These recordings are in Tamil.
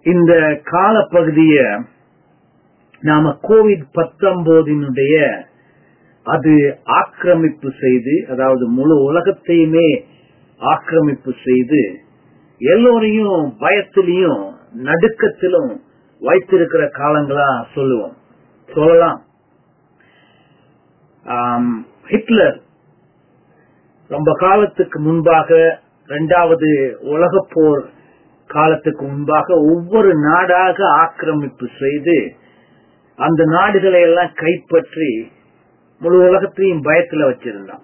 இந்த காலப்பகுதிய நாம கோவிட் பத்தொன்பதினுடைய அது ஆக்கிரமிப்பு செய்து அதாவது முழு உலகத்தையுமே ஆக்கிரமிப்பு செய்து எல்லோரையும் பயத்திலையும் நடுக்கத்திலும் வைத்திருக்கிற காலங்களா சொல்லுவோம் சொல்லலாம் ஆம், ஹிட்லர் ரொம்ப காலத்துக்கு முன்பாக இரண்டாவது உலகப் போர் காலத்துக்கு முன்பாக ஒவ்வொரு நாடாக ஆக்கிரமிப்பு செய்து அந்த நாடுகளை எல்லாம் கைப்பற்றி முழு உலகத்தையும் பயத்துல வச்சிருந்தான்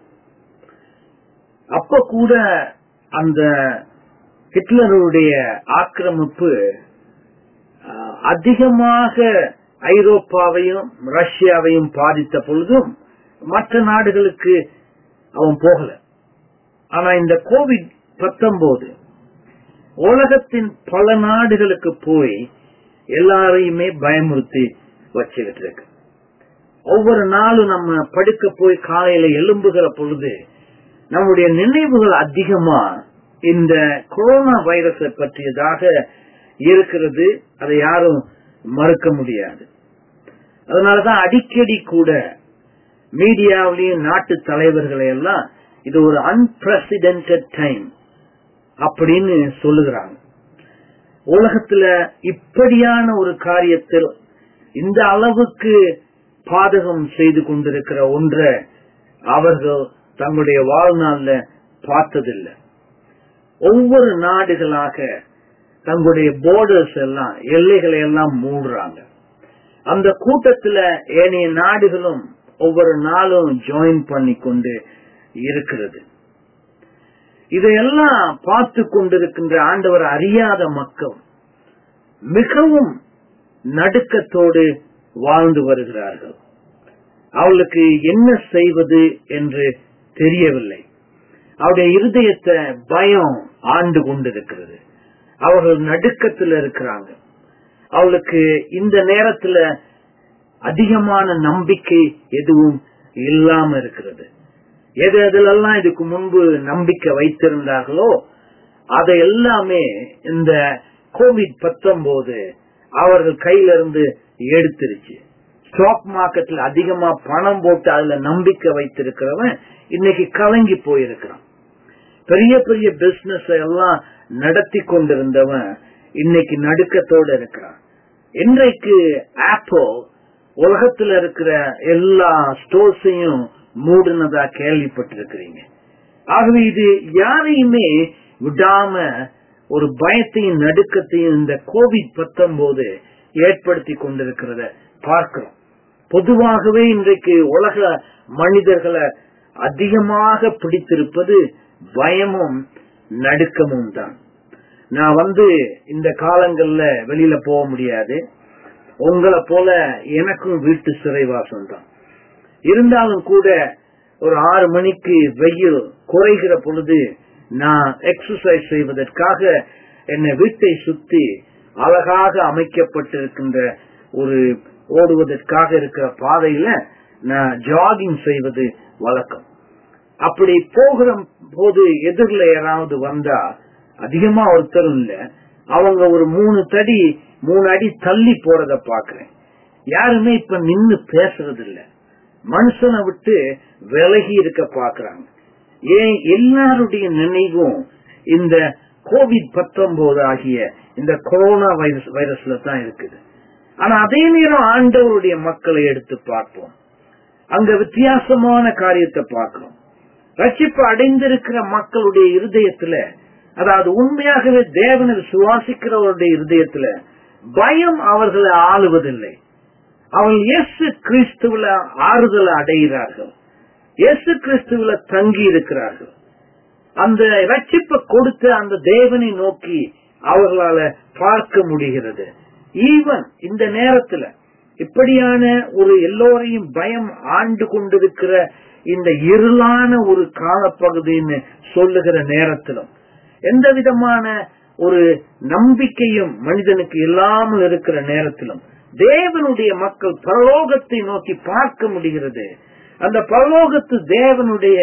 அப்ப கூட அந்த ஹிட்லருடைய ஆக்கிரமிப்பு அஹ், அதிகமாக ஐரோப்பாவையும் ரஷ்யாவையும் பாதித்த பொழுதும் மற்ற நாடுகளுக்கு அவன் போகல ஆனா இந்த கோவிட் பத்தொன்பது உலகத்தின் பல நாடுகளுக்கு போய் எல்லாரையுமே பயமுறுத்தி வச்சுக்கிட்டு இருக்கு ஒவ்வொரு நாளும் நம்ம படுக்க போய் காலையில எழும்புகிற பொழுது நம்முடைய நினைவுகள் அதிகமா இந்த கொரோனா வைரஸை பற்றியதாக இருக்கிறது அதை யாரும் மறுக்க முடியாது அதனாலதான் அடிக்கடி கூட மீடியாவிலையும் நாட்டு தலைவர்களை எல்லாம் இது ஒரு அன்பிரசிடென்டட் டைம் அப்படின்னு சொல்லுகிறாங்க உலகத்துல இப்படியான ஒரு காரியத்தில் இந்த அளவுக்கு பாதகம் செய்து கொண்டிருக்கிற ஒன்றை அவர்கள் தங்களுடைய வாழ்நாள்ல பார்த்ததில்லை ஒவ்வொரு நாடுகளாக தங்களுடைய போர்டர்ஸ் எல்லாம் எல்லைகளை எல்லாம் மூடுறாங்க அந்த கூட்டத்துல ஏனைய நாடுகளும் ஒவ்வொரு நாளும் ஜாயின் பண்ணி கொண்டு இருக்கிறது இதையெல்லாம் பார்த்து கொண்டிருக்கின்ற ஆண்டவர் அறியாத மக்கள் மிகவும் நடுக்கத்தோடு வாழ்ந்து வருகிறார்கள் அவளுக்கு என்ன செய்வது என்று தெரியவில்லை அவருடைய இருதயத்தை பயம் ஆண்டு கொண்டிருக்கிறது அவர்கள் நடுக்கத்தில் இருக்கிறாங்க அவளுக்கு இந்த நேரத்துல அதிகமான நம்பிக்கை எதுவும் இல்லாம இருக்கிறது எது எதுலெல்லாம் இதுக்கு முன்பு நம்பிக்கை வைத்திருந்தார்களோ அதை எல்லாமே இந்த கோவிட் பத்தொன்பது அவர்கள் கையில இருந்து எடுத்துருச்சு ஸ்டாக் மார்க்கெட்ல அதிகமா பணம் போட்டு அதுல நம்பிக்கை வைத்திருக்கிறவன் இன்னைக்கு கலங்கி போயிருக்கிறான் பெரிய பெரிய பிசினஸ் எல்லாம் நடத்தி கொண்டிருந்தவன் இன்னைக்கு நடுக்கத்தோட இருக்கிறான் இன்றைக்கு ஆப்பிள் உலகத்துல இருக்கிற எல்லா ஸ்டோர்ஸையும் மூடுனதா கேள்விப்பட்டிருக்கிறீங்க ஆகவே இது யாரையுமே விடாம ஒரு பயத்தையும் நடுக்கத்தையும் இந்த கோவிட் பத்தொன்பது ஏற்படுத்தி கொண்டிருக்கிறத பார்க்கிறோம் பொதுவாகவே இன்றைக்கு உலக மனிதர்களை அதிகமாக பிடித்திருப்பது பயமும் நடுக்கமும் தான் நான் வந்து இந்த காலங்கள்ல வெளியில போக முடியாது உங்களை போல எனக்கும் வீட்டு சிறைவாசம் தான் இருந்தாலும் கூட ஒரு ஆறு மணிக்கு வெயில் குறைகிற பொழுது நான் எக்ஸசைஸ் செய்வதற்காக என்னை வீட்டை சுத்தி அழகாக அமைக்கப்பட்டிருக்கின்ற ஒரு ஓடுவதற்காக இருக்கிற பாதையில நான் ஜாகிங் செய்வது வழக்கம் அப்படி போகிற போது எதிரில் யாராவது வந்தா அதிகமா ஒருத்தரும் இல்ல அவங்க ஒரு மூணு தடி மூணு அடி தள்ளி போறத பாக்குறேன் யாருமே இப்ப நின்னு பேசுறது இல்ல மனுஷனை விட்டு விலகி இருக்க பாக்குறாங்க ஏன் எல்லாருடைய நினைவும் இந்த கோவிட் பத்தொன்பது ஆகிய இந்த கொரோனா வைரஸ் வைரஸ்ல தான் இருக்குது ஆனா அதே நேரம் ஆண்டவருடைய மக்களை எடுத்து பார்ப்போம் அங்க வித்தியாசமான காரியத்தை பார்க்கிறோம் ரட்சிப்பு அடைந்திருக்கிற மக்களுடைய இருதயத்துல அதாவது உண்மையாகவே தேவனை சுவாசிக்கிறவருடைய இருதயத்துல பயம் அவர்களை ஆளுவதில்லை அவர்கள் இயேசு கிறிஸ்துவில ஆறுதலை அடைகிறார்கள் இயேசு கிறிஸ்துவில தங்கி இருக்கிறார்கள் அந்த ரட்சிப்பை கொடுத்த அந்த தேவனை நோக்கி அவர்களால பார்க்க முடிகிறது ஈவன் இந்த நேரத்துல இப்படியான ஒரு எல்லோரையும் பயம் ஆண்டு கொண்டிருக்கிற இந்த இருளான ஒரு காலப்பகுதின்னு சொல்லுகிற நேரத்திலும் எந்த விதமான ஒரு நம்பிக்கையும் மனிதனுக்கு இல்லாமல் இருக்கிற நேரத்திலும் தேவனுடைய மக்கள் பரலோகத்தை நோக்கி பார்க்க முடிகிறது அந்த பரலோகத்து தேவனுடைய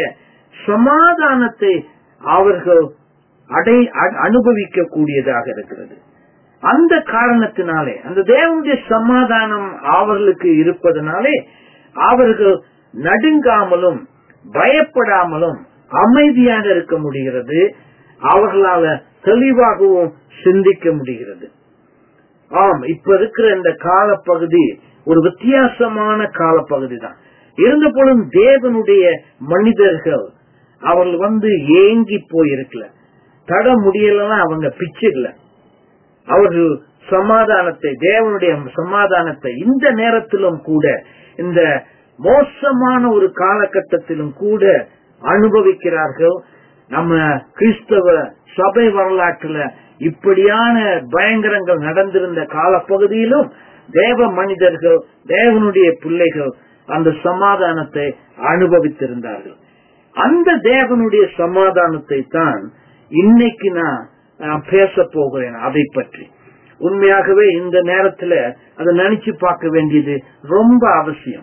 சமாதானத்தை அவர்கள் அடை அனுபவிக்க கூடியதாக இருக்கிறது அந்த காரணத்தினாலே அந்த தேவனுடைய சமாதானம் அவர்களுக்கு இருப்பதனாலே அவர்கள் நடுங்காமலும் பயப்படாமலும் அமைதியாக இருக்க முடிகிறது அவர்களால தெளிவாகவும் சிந்திக்க முடிகிறது ஆம் இப்ப இருக்கிற இந்த காலப்பகுதி ஒரு வித்தியாசமான காலப்பகுதி தான் இருந்த பொழுதும் தேவனுடைய மனிதர்கள் அவர்கள் வந்து ஏங்கி போயிருக்கல தட முடியலன்னா அவங்க பிச்சிடல அவர்கள் சமாதானத்தை தேவனுடைய சமாதானத்தை இந்த நேரத்திலும் கூட இந்த மோசமான ஒரு காலகட்டத்திலும் கூட அனுபவிக்கிறார்கள் நம்ம கிறிஸ்தவ சபை வரலாற்றுல இப்படியான பயங்கரங்கள் நடந்திருந்த காலப்பகுதியிலும் தேவ மனிதர்கள் தேவனுடைய பிள்ளைகள் அந்த சமாதானத்தை அனுபவித்திருந்தார்கள் அந்த தேவனுடைய சமாதானத்தை தான் இன்னைக்கு நான் நான் பேச போகிறேன் அதை பற்றி உண்மையாகவே இந்த நேரத்துல அதை நினைச்சு பார்க்க வேண்டியது ரொம்ப அவசியம்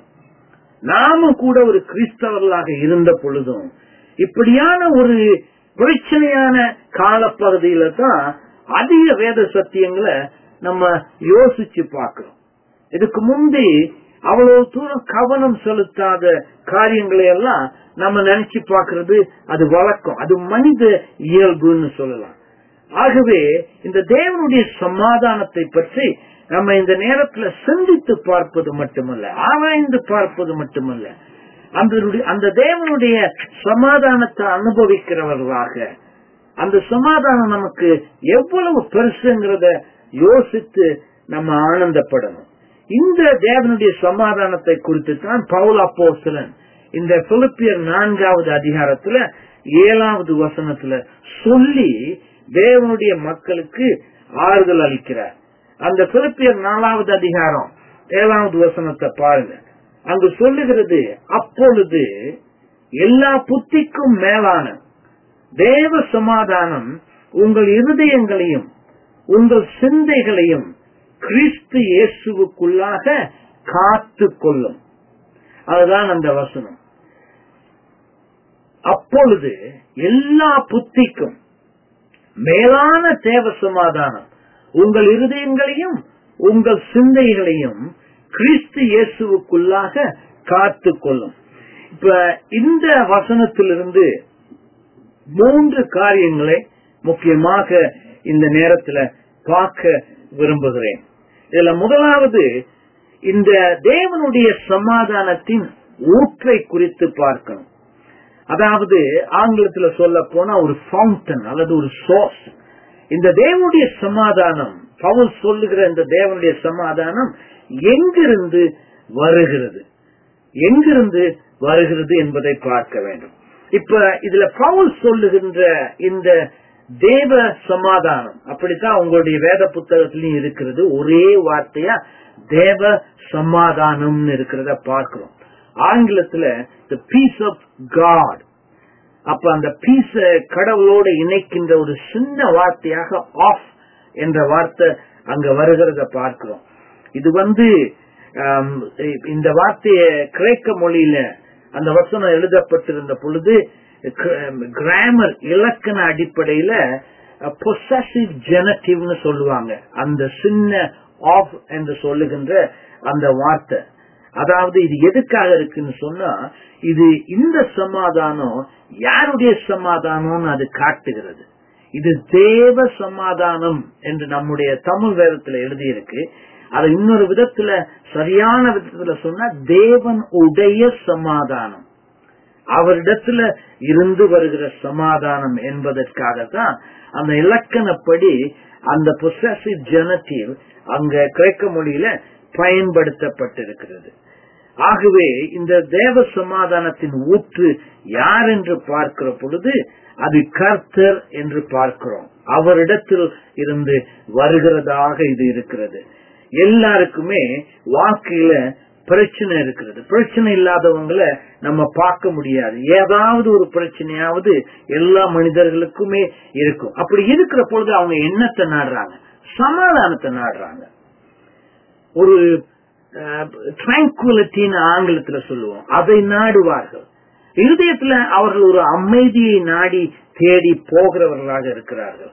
நாம கூட ஒரு கிறிஸ்தவர்களாக இருந்த பொழுதும் இப்படியான ஒரு பிரச்சனையான காலப்பகுதியில தான் அதிக வேத சத்தியங்களை நம்ம யோசிச்சு பார்க்கிறோம் இதுக்கு முந்தி அவ்வளவு தூரம் கவனம் செலுத்தாத காரியங்களை எல்லாம் நம்ம நினைச்சு பார்க்கிறது அது வழக்கம் அது மனித இயல்புன்னு சொல்லலாம் ஆகவே இந்த தேவனுடைய சமாதானத்தை பற்றி நம்ம இந்த நேரத்துல சிந்தித்து பார்ப்பது மட்டுமல்ல ஆராய்ந்து பார்ப்பது மட்டுமல்ல அந்த அந்த தேவனுடைய சமாதானத்தை அனுபவிக்கிறவர்களாக அந்த சமாதானம் நமக்கு எவ்வளவு பெருசுங்கிறத யோசித்து நம்ம ஆனந்தப்படணும் இந்த தேவனுடைய சமாதானத்தை குறித்து தான் பவுல் அப்போஸ்தலன் இந்த பிலிப்பியர் நான்காவது அதிகாரத்துல ஏழாவது வசனத்துல சொல்லி தேவனுடைய மக்களுக்கு ஆறுதல் அளிக்கிறார் அந்த பிலிப்பியர் நாலாவது அதிகாரம் ஏழாவது வசனத்தை பாருங்க அங்கு சொல்லுகிறது அப்பொழுது எல்லா புத்திக்கும் மேலான தேவ சமாதானம் உங்கள் இருதயங்களையும் உங்கள் சிந்தைகளையும் கிறிஸ்து இயேசுவுக்குள்ளாக காத்து கொள்ளும் அதுதான் அந்த வசனம் அப்பொழுது எல்லா புத்திக்கும் மேலான தேவ சமாதானம் உங்கள் இருதயங்களையும் உங்கள் சிந்தைகளையும் கிறிஸ்து இயேசுவுக்குள்ளாக காத்து கொள்ளும் இப்ப இந்த வசனத்திலிருந்து மூன்று காரியங்களை முக்கியமாக இந்த நேரத்துல பார்க்க விரும்புகிறேன் இதுல முதலாவது இந்த தேவனுடைய சமாதானத்தின் ஊற்றை குறித்து பார்க்கணும் அதாவது ஆங்கிலத்துல சொல்ல போனா ஒரு ஃபவுண்டன் அல்லது ஒரு சோர்ஸ் இந்த தேவனுடைய சமாதானம் பவுல் சொல்லுகிற இந்த தேவனுடைய சமாதானம் எங்கிருந்து வருகிறது எங்கிருந்து வருகிறது என்பதை பார்க்க வேண்டும் இப்ப இதுல பவுல் சொல்லுகின்ற இந்த தேவ சமாதானம் அப்படித்தான் உங்களுடைய வேத புத்தகத்திலையும் இருக்கிறது ஒரே வார்த்தையா தேவ சமாதானம்னு இருக்கிறத பார்க்கிறோம் ஆங்கிலத்துல த பீஸ் ஆஃப் காட் அப்ப அந்த பீஸ கடவுளோட இணைக்கின்ற ஒரு சின்ன வார்த்தையாக ஆஃப் என்ற வார்த்தை அங்க வருகிறத பார்க்கிறோம் இது வந்து இந்த வார்த்தைய கிரேக்க மொழியில அந்த வசனம் எழுதப்பட்டிருந்த பொழுது கிராமர் இலக்கண அடிப்படையில பொசசிவ் ஜெனட்டிவ்னு சொல்லுவாங்க அந்த சின்ன ஆஃப் என்று சொல்லுகின்ற அந்த வார்த்தை அதாவது இது எதுக்காக இருக்குன்னு சொன்னா இது இந்த சமாதானம் யாருடைய சமாதானம்னு அது காட்டுகிறது இது தேவ சமாதானம் என்று நம்முடைய தமிழ் வேதத்துல எழுதியிருக்கு அது இன்னொரு விதத்துல சரியான விதத்துல சொன்னா தேவன் உடைய சமாதானம் அவரிடத்துல இருந்து வருகிற சமாதானம் என்பதற்காகத்தான் அந்த இலக்கணப்படி அந்த பொசசிவ் ஜெனட்டிவ் அங்க கிரேக்க மொழியில பயன்படுத்தப்பட்டிருக்கிறது ஆகவே இந்த தேவ சமாதானத்தின் ஊற்று யார் என்று பார்க்கிற பொழுது அது கர்த்தர் என்று பார்க்கிறோம் அவரிடத்தில் இருந்து வருகிறதாக இது இருக்கிறது எல்லாருக்குமே வாழ்க்கையில பிரச்சனை இருக்கிறது பிரச்சனை இல்லாதவங்களை நம்ம பார்க்க முடியாது ஏதாவது ஒரு பிரச்சனையாவது எல்லா மனிதர்களுக்குமே இருக்கும் அப்படி இருக்கிற பொழுது அவங்க என்னத்தை நாடுறாங்க சமாதானத்தை நாடுறாங்க ஒரு ட்ராங்குலிட்டின்னு ஆங்கிலத்துல சொல்லுவோம் அதை நாடுவார்கள் இருதயத்துல அவர்கள் ஒரு அமைதியை நாடி தேடி போகிறவர்களாக இருக்கிறார்கள்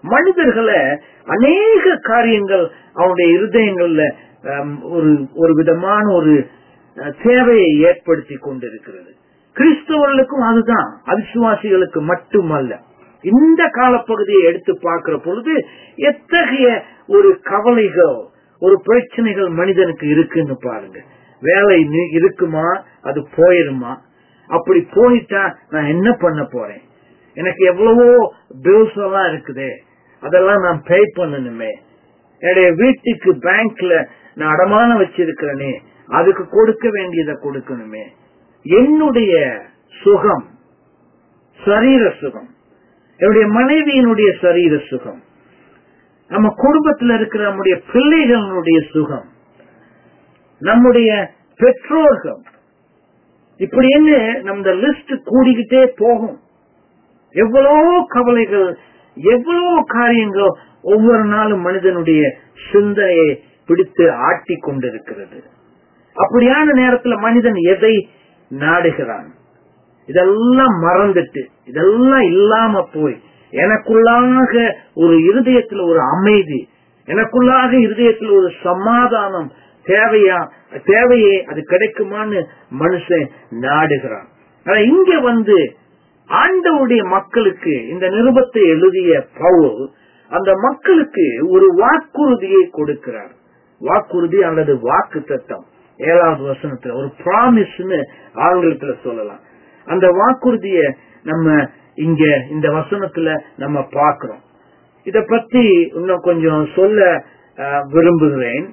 மனிதர்களை அநேக காரியங்கள் அவனுடைய இருதயங்கள்ல ஆம், ஒரு ஒரு விதமான ஒரு அஹ், தேவையை ஏற்படுத்தி கொண்டிருக்கிறது கிறிஸ்தவர்களுக்கும் அதுதான் அவிசுவாசிகளுக்கு மட்டுமல்ல இந்த காலப்பகுதியை எடுத்து பார்க்கிற பொழுது எத்தகைய ஒரு கவலைகள் ஒரு பிரச்சனைகள் மனிதனுக்கு இருக்குன்னு பாருங்க வேலை நி- இருக்குமா அது போயிருமா அப்படி போயிட்டா நான் என்ன பண்ண போறேன் எனக்கு எவ்வளவோ பில்ஸ் எல்லாம் இருக்குதே அதெல்லாம் நான் பே பண்ணணுமே என்னுடைய வீட்டுக்கு பேங்க்ல நான் அடமானம் வச்சிருக்கிறேனே அதுக்கு கொடுக்க வேண்டியதை கொடுக்கணுமே என்னுடைய சுகம் சரீர சுகம் என்னுடைய மனைவியினுடைய சரீர சுகம் நம்ம குடும்பத்தில் இருக்கிற நம்முடைய பிள்ளைகளுடைய சுகம் நம்முடைய பெற்றோர்கள் இப்படி என்ன நம்ம லிஸ்ட் கூடிக்கிட்டே போகும் எவ்வளவோ கவலைகள் எவ்வளவோ காரியங்கள் ஒவ்வொரு நாளும் மனிதனுடைய சிந்தனையை பிடித்து ஆட்டி கொண்டிருக்கிறது அப்படியான நேரத்துல மனிதன் எதை நாடுகிறான் இதெல்லாம் மறந்துட்டு இதெல்லாம் இல்லாம போய் எனக்குள்ளாக ஒரு இருதயத்துல ஒரு அமைதி எனக்குள்ளாக இருதயத்துல ஒரு சமாதானம் தேவையா தேவையே அது கிடைக்குமான்னு மனுஷன் நாடுகிறான் ஆனா இங்க வந்து ஆண்டவுடைய மக்களுக்கு இந்த நிருபத்தை எழுதிய பவுல் அந்த மக்களுக்கு ஒரு வாக்குறுதியை கொடுக்கிறார் வாக்குறுதி அல்லது வாக்கு தத்தம் ஏழாவது வசனத்துல ஒரு ப்ராமிஸ்னு ஆங்கிலத்துல சொல்லலாம் அந்த வாக்குறுதிய நம்ம இங்க இந்த வசனத்துல நம்ம பார்க்கிறோம் இத பத்தி இன்னும் கொஞ்சம் சொல்ல அஹ், விரும்புகிறேன்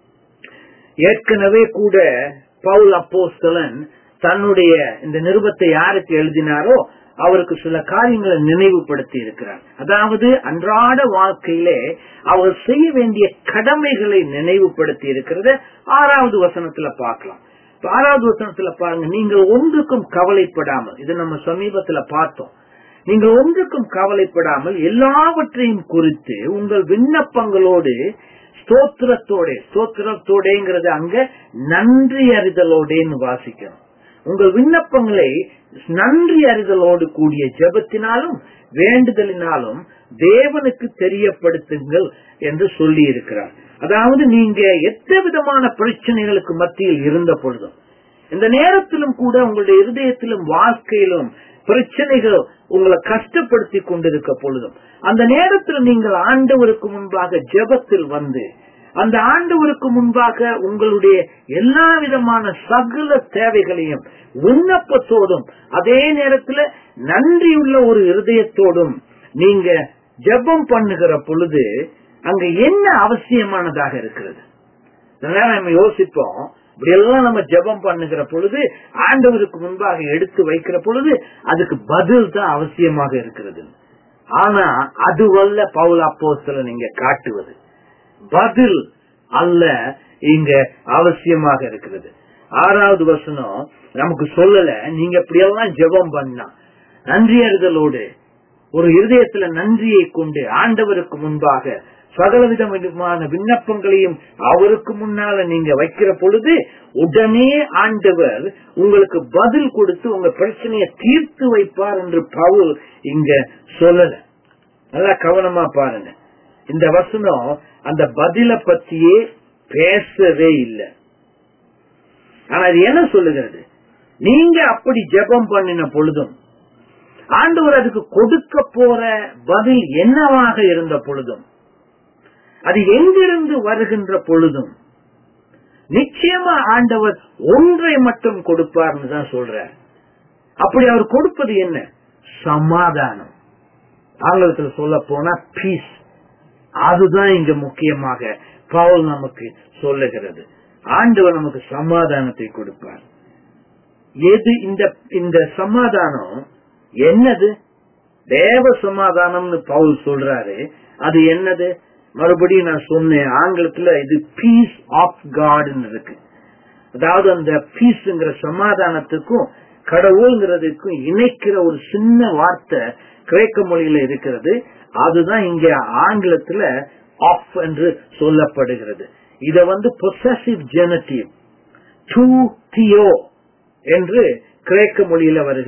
ஏற்கனவே கூட பவுல் அப்போஸ்தலன் தன்னுடைய இந்த நிருபத்தை யாருக்கு எழுதினாரோ அவருக்கு சில காரியங்களை நினைவுபடுத்தி இருக்கிறார் அதாவது அன்றாட வாழ்க்கையிலே அவர் செய்ய வேண்டிய கடமைகளை நினைவுபடுத்தி இருக்கிறத ஆறாவது வசனத்துல பார்க்கலாம் இப்ப ஆறாவது வசனத்துல பாருங்க நீங்கள் ஒன்றுக்கும் கவலைப்படாமல் இது நம்ம சமீபத்துல பார்த்தோம் நீங்கள் ஒன்றுக்கும் கவலைப்படாமல் எல்லாவற்றையும் குறித்து உங்கள் விண்ணப்பங்களோடு ஸ்தோத்திரத்தோட ஸ்தோத்திரத்தோடங்கிறது அங்க நன்றி அறிதலோடேன்னு வாசிக்கணும் உங்கள் விண்ணப்பங்களை நன்றி அறிதலோடு கூடிய ஜெபத்தினாலும் வேண்டுதலினாலும் தேவனுக்கு தெரியப்படுத்துங்கள் என்று சொல்லி இருக்கிறார் அதாவது நீங்க எந்த விதமான பிரச்சனைகளுக்கு மத்தியில் இருந்த பொழுதும் இந்த நேரத்திலும் கூட உங்களுடைய இருதயத்திலும் வாழ்க்கையிலும் பிரச்சனைகள் உங்களை கஷ்டப்படுத்தி கொண்டிருக்க பொழுதும் அந்த நேரத்தில் நீங்கள் ஆண்டவருக்கு முன்பாக ஜெபத்தில் வந்து அந்த ஆண்டவருக்கு முன்பாக உங்களுடைய எல்லா விதமான சகல தேவைகளையும் விண்ணப்பத்தோடும் அதே நேரத்தில் நன்றியுள்ள ஒரு இருதயத்தோடும் நீங்க ஜெபம் பண்ணுகிற பொழுது அங்க என்ன அவசியமானதாக இருக்கிறது இதெல்லாம் நம்ம யோசிப்போம் இப்படி எல்லாம் நம்ம ஜெபம் பண்ணுகிற பொழுது ஆண்டவருக்கு முன்பாக எடுத்து வைக்கிற பொழுது அதுக்கு பதில் தான் அவசியமாக இருக்கிறது ஆனா அதுவல்ல பவுல் அப்போஸ்தல நீங்க காட்டுவது பதில் அல்ல இங்க அவசியமாக இருக்கிறது ஆறாவது வசனம் நமக்கு சொல்லல நீங்க இப்படியெல்லாம் ஜெபம் பண்ணா நன்றி அறிதலோடு ஒரு இருதயத்துல நன்றியை கொண்டு ஆண்டவருக்கு முன்பாக சகல விதமான விண்ணப்பங்களையும் அவருக்கு முன்னால நீங்க வைக்கிற பொழுது உடனே ஆண்டவர் உங்களுக்கு பதில் கொடுத்து உங்க பிரச்சனையை தீர்த்து வைப்பார் என்று பவுல் இங்க சொல்லல நல்லா கவனமா பாருங்க இந்த வசனம் அந்த பதில பத்தியே பேசவே இல்லை ஆனா அது என்ன சொல்லுகிறது நீங்க அப்படி ஜெபம் பண்ணின பொழுதும் ஆண்டவர் அதுக்கு கொடுக்க போற பதில் என்னவாக இருந்த பொழுதும் அது எங்கிருந்து வருகின்ற பொழுதும் நிச்சயமா ஆண்டவர் ஒன்றை மட்டும் கொடுப்பார்னு தான் சொல்ற அப்படி அவர் கொடுப்பது என்ன சமாதானம் ஆங்கிலத்தில் சொல்ல போனா பீஸ் அதுதான் இங்க முக்கியமாக பவுல் நமக்கு சொல்லுகிறது ஆண்டவர் நமக்கு சமாதானத்தை கொடுப்பார் எது இந்த இந்த சமாதானம் என்னது தேவ சமாதானம்னு பவுல் சொல்றாரு அது என்னது மறுபடியும் நான் சொன்னேன் ஆங்கிலத்துல இது பீஸ் ஆஃப் காட்னு இருக்கு அதாவது அந்த பீஸ்ங்கிற சமாதானத்துக்கும் கடவுள்ங்கிறதுக்கும் இணைக்கிற ஒரு சின்ன வார்த்தை கிரேக்க மொழியில இருக்கிறது அதுதான் இங்க ஆங்கிலத்துல ஆஃப் என்று சொல்லப்படுகிறது இத வந்து பொசசிவ் ஜெனட்டிவ் டூ தியோ என்று கிரேக்க மொழியில வருகிறது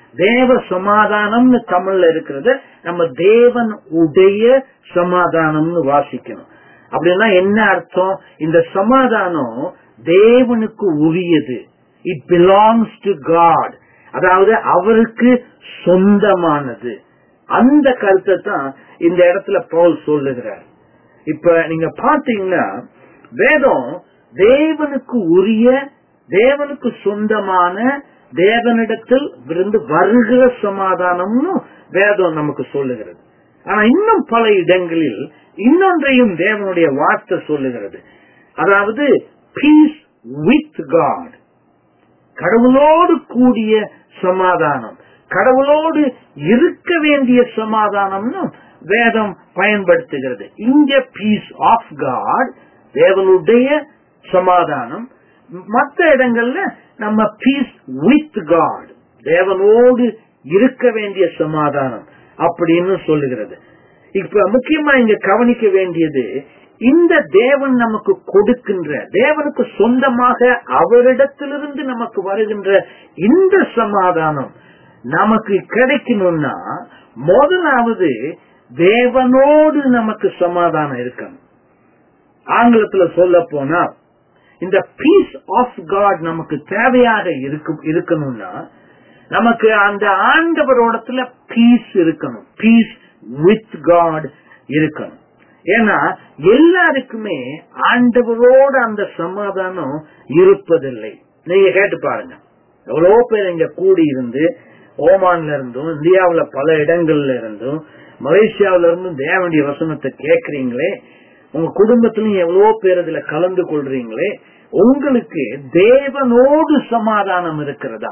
தேவ சமாதானம்னு தமிழ்ல இருக்கிறது நம்ம தேவன் உடைய சமாதானம்னு வாசிக்கணும் அப்படின்னா என்ன அர்த்தம் இந்த சமாதானம் தேவனுக்கு உரியது இட் பிலாங்ஸ் டு காட் அதாவது அவருக்கு சொந்தமானது அந்த கருத்தை தான் இந்த இடத்துல பவுல் சொல்லுகிறார் இப்ப நீங்க பாத்தீங்கன்னா வேதம் தேவனுக்கு உரிய தேவனுக்கு சொந்தமான தேவனிடத்தில் இருந்து வருகிற சமாதானம்னு வேதம் நமக்கு சொல்லுகிறது ஆனா இன்னும் பல இடங்களில் இன்னொன்றையும் தேவனுடைய வார்த்தை சொல்லுகிறது அதாவது பீஸ் வித் காட் கடவுளோடு கூடிய சமாதானம் கடவுளோடு இருக்க வேண்டிய சமாதானம்னு வேதம் பயன்படுத்துகிறது இங்க பீஸ் ஆஃப் காட் தேவனுடைய சமாதானம் மற்ற இடங்கள்ல நம்ம பீஸ் வித் காட் தேவனோடு இருக்க வேண்டிய சமாதானம் அப்படின்னு சொல்லுகிறது இப்ப முக்கியமா இங்க கவனிக்க வேண்டியது இந்த தேவன் நமக்கு கொடுக்கின்ற தேவனுக்கு சொந்தமாக அவரிடத்திலிருந்து நமக்கு வருகின்ற இந்த சமாதானம் நமக்கு கிடைக்கணும்னா முதலாவது தேவனோடு நமக்கு சமாதானம் இருக்கணும் ஆங்கிலத்துல சொல்ல போனா இந்த பீஸ் ஆஃப் காட் நமக்கு தேவையாக இருக்கும் இருக்கணும்னா நமக்கு அந்த ஆண்டவரோடத்துல பீஸ் இருக்கணும் பீஸ் வித் காட் இருக்கணும் ஏன்னா எல்லாருக்குமே ஆண்டவரோட அந்த சமாதானம் இருப்பதில்லை நீங்க கேட்டு பாருங்க எவ்வளவு பேர் இங்க கூடி இருந்து ஓமான்ல இருந்தும் இந்தியாவுல பல இடங்கள்ல இருந்தும் மலேசியாவில இருந்தும் தேவனுடைய வசனத்தை கேக்குறீங்களே உங்க குடும்பத்திலும் எவ்வளவோ பேர் இதுல கலந்து கொள்றீங்களே உங்களுக்கு தேவனோடு சமாதானம் இருக்கிறதா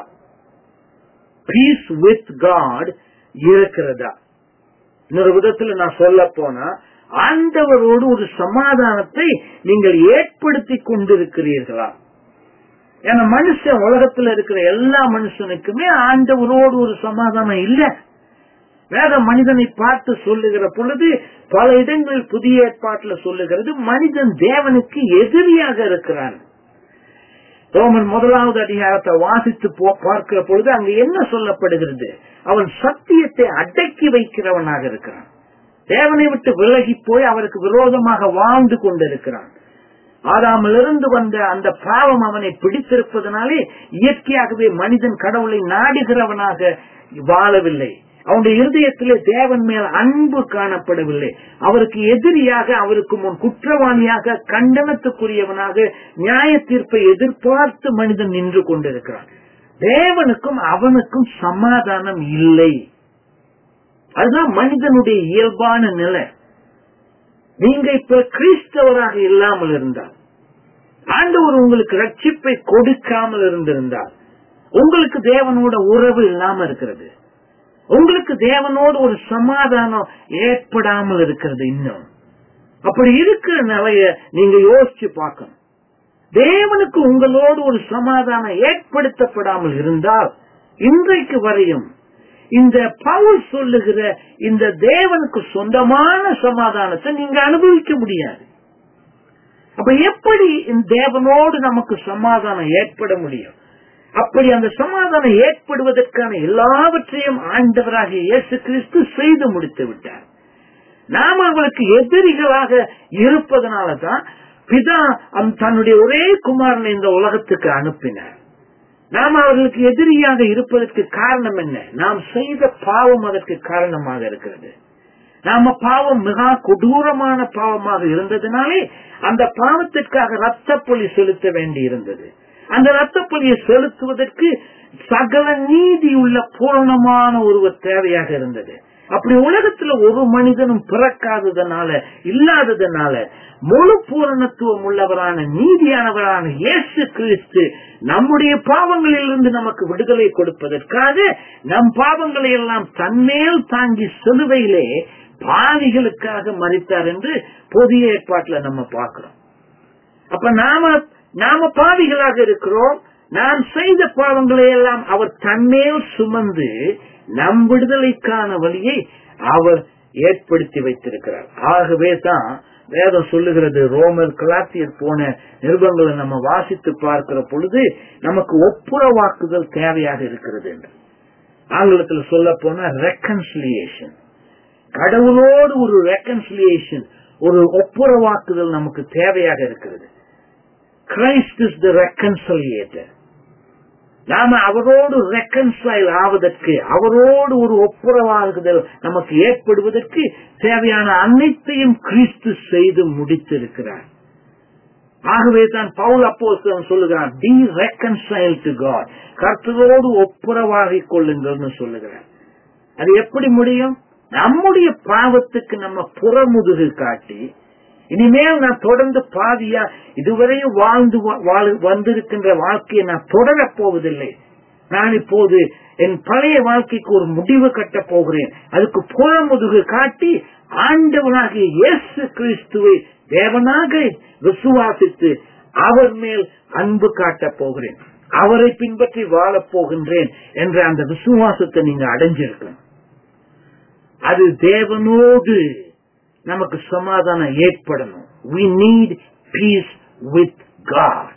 பீஸ் வித் காட் இருக்கிறதா இன்னொரு விதத்துல நான் சொல்ல போனா ஆண்டவரோடு ஒரு சமாதானத்தை நீங்கள் ஏற்படுத்தி கொண்டிருக்கிறீர்களா ஏன்னா மனுஷன் உலகத்துல இருக்கிற எல்லா மனுஷனுக்குமே ஆண்டவரோடு ஒரு சமாதானம் இல்ல வேத மனிதனை பார்த்து சொல்லுகிற பொழுது பல இடங்களில் புதிய ஏற்பாட்டுல சொல்லுகிறது மனிதன் தேவனுக்கு எதிரியாக இருக்கிறான் ரோமன் முதலாவது அதிகாரத்தை வாசித்து பார்க்கிற பொழுது அங்கு என்ன சொல்லப்படுகிறது அவன் சத்தியத்தை அடக்கி வைக்கிறவனாக இருக்கிறான் தேவனை விட்டு விலகி போய் அவருக்கு விரோதமாக வாழ்ந்து கொண்டிருக்கிறான் ஆதாமிலிருந்து வந்த அந்த பாவம் அவனை பிடித்திருப்பதனாலே இயற்கையாகவே மனிதன் கடவுளை நாடுகிறவனாக வாழவில்லை அவனுடைய இருதயத்திலே தேவன் மேல் அன்பு காணப்படவில்லை அவருக்கு எதிரியாக அவருக்கு முன் குற்றவாளியாக கண்டனத்துக்குரியவனாக நியாய தீர்ப்பை எதிர்பார்த்து மனிதன் நின்று கொண்டிருக்கிறான் தேவனுக்கும் அவனுக்கும் சமாதானம் இல்லை அதுதான் மனிதனுடைய இயல்பான நிலை நீங்க இப்ப கிறிஸ்தவராக இல்லாமல் இருந்தால் ஆண்டவர் உங்களுக்கு ரட்சிப்பை கொடுக்காமல் இருந்திருந்தால் உங்களுக்கு தேவனோட உறவு இல்லாம இருக்கிறது உங்களுக்கு தேவனோடு ஒரு சமாதானம் ஏற்படாமல் இருக்கிறது இன்னும் அப்படி இருக்கிற நிலைய நீங்க யோசிச்சு பார்க்கணும் தேவனுக்கு உங்களோடு ஒரு சமாதானம் ஏற்படுத்தப்படாமல் இருந்தால் இன்றைக்கு வரையும் இந்த பவுல் சொல்லுகிற இந்த தேவனுக்கு சொந்தமான சமாதானத்தை நீங்க அனுபவிக்க முடியாது அப்ப எப்படி இந்த தேவனோடு நமக்கு சமாதானம் ஏற்பட முடியும் அப்படி அந்த சமாதானம் ஏற்படுவதற்கான எல்லாவற்றையும் ஆண்டவராக இயேசு கிறிஸ்து செய்து முடித்து விட்டார் நாம் அவளுக்கு எதிரிகளாக இருப்பதனாலதான் பிதா தன்னுடைய ஒரே குமாரனை இந்த உலகத்துக்கு அனுப்பினார் நாம் அவர்களுக்கு எதிரியாக இருப்பதற்கு காரணம் என்ன நாம் செய்த பாவம் அதற்கு காரணமாக இருக்கிறது நாம பாவம் மிக கொடூரமான பாவமாக இருந்ததுனாலே அந்த பாவத்திற்காக ரத்த பொலி செலுத்த வேண்டி இருந்தது அந்த ரத்த பொலியை செலுத்துவதற்கு சகல நீதி உள்ள பூரணமான ஒருவர் தேவையாக இருந்தது அப்படி உலகத்துல ஒரு மனிதனும் பிறக்காததுனால இல்லாததுனால முழு பூரணத்துவம் உள்ளவரான நீதியானவரான இயேசு கிறிஸ்து நம்முடைய பாவங்களில் இருந்து நமக்கு விடுதலை கொடுப்பதற்காக நம் பாவங்களை எல்லாம் தன்மேல் தாங்கி சிலுவையிலே பாவிகளுக்காக மறித்தார் என்று புதிய ஏற்பாட்டுல நம்ம பார்க்கிறோம் அப்ப நாம நாம பாவிகளாக இருக்கிறோம் நாம் செய்த பாவங்களை எல்லாம் அவர் தன்மேல் சுமந்து நம் விடுதலைக்கான வழியை அவர் ஏற்படுத்தி வைத்திருக்கிறார் ஆகவே தான் வேதம் சொல்லுகிறது ரோமர் கலாத்தியர் போன நிருபங்களை நம்ம வாசித்து பார்க்கிற பொழுது நமக்கு ஒப்புரவாக்குதல் தேவையாக இருக்கிறது என்று ஆங்கிலத்துல சொல்ல போனா ரெக்கன்சிலியேஷன் கடவுளோடு ஒரு ரெக்கன்சிலியேஷன் ஒரு ஒப்புரவாக்குதல் நமக்கு தேவையாக இருக்கிறது கிரைஸ்ட் இஸ் த ரெக்கன்சிலியேட்டர் நாம அவரோடு ரெக்கன்சைல் ஆவதற்கு அவரோடு ஒரு ஒப்புரவாகுதல் நமக்கு ஏற்படுவதற்கு தேவையான அனைத்தையும் கிறிஸ்து செய்து முடித்திருக்கிறார் ஆகவே தான் பவுல் அப்போஸ்தலன் சொல்லுகிறார் டி ரெக்கன்சைல் டு காட் கர்த்தரோடு ஒப்புரவாகிக் கொள்ளுங்கள்னு சொல்லுகிறார் அது எப்படி முடியும் நம்முடைய பாவத்துக்கு நம்ம புறமுதுகு காட்டி இனிமேல் நான் தொடர்ந்து பாதியா இதுவரையும் வாழ்ந்து வாழ்- வந்திருக்கின்ற வாழ்க்கையை நான் தொடரப் போவதில்லை நான் இப்போது என் பழைய வாழ்க்கைக்கு ஒரு முடிவு கட்டப் போகிறேன் அதுக்கு புறமுதுகு காட்டி ஆண்டவனாகிய இயேசு கிறிஸ்துவை தேவனாக விசுவாசித்து அவர் மேல் அன்பு காட்டப் போகிறேன் அவரை பின்பற்றி வாழப் போகின்றேன் என்ற அந்த விசுவாசத்தை நீங்க அடைஞ்சிருக்கணும் அது தேவனோடு நமக்கு சமாதானம் ஏற்படணும் we need peace with God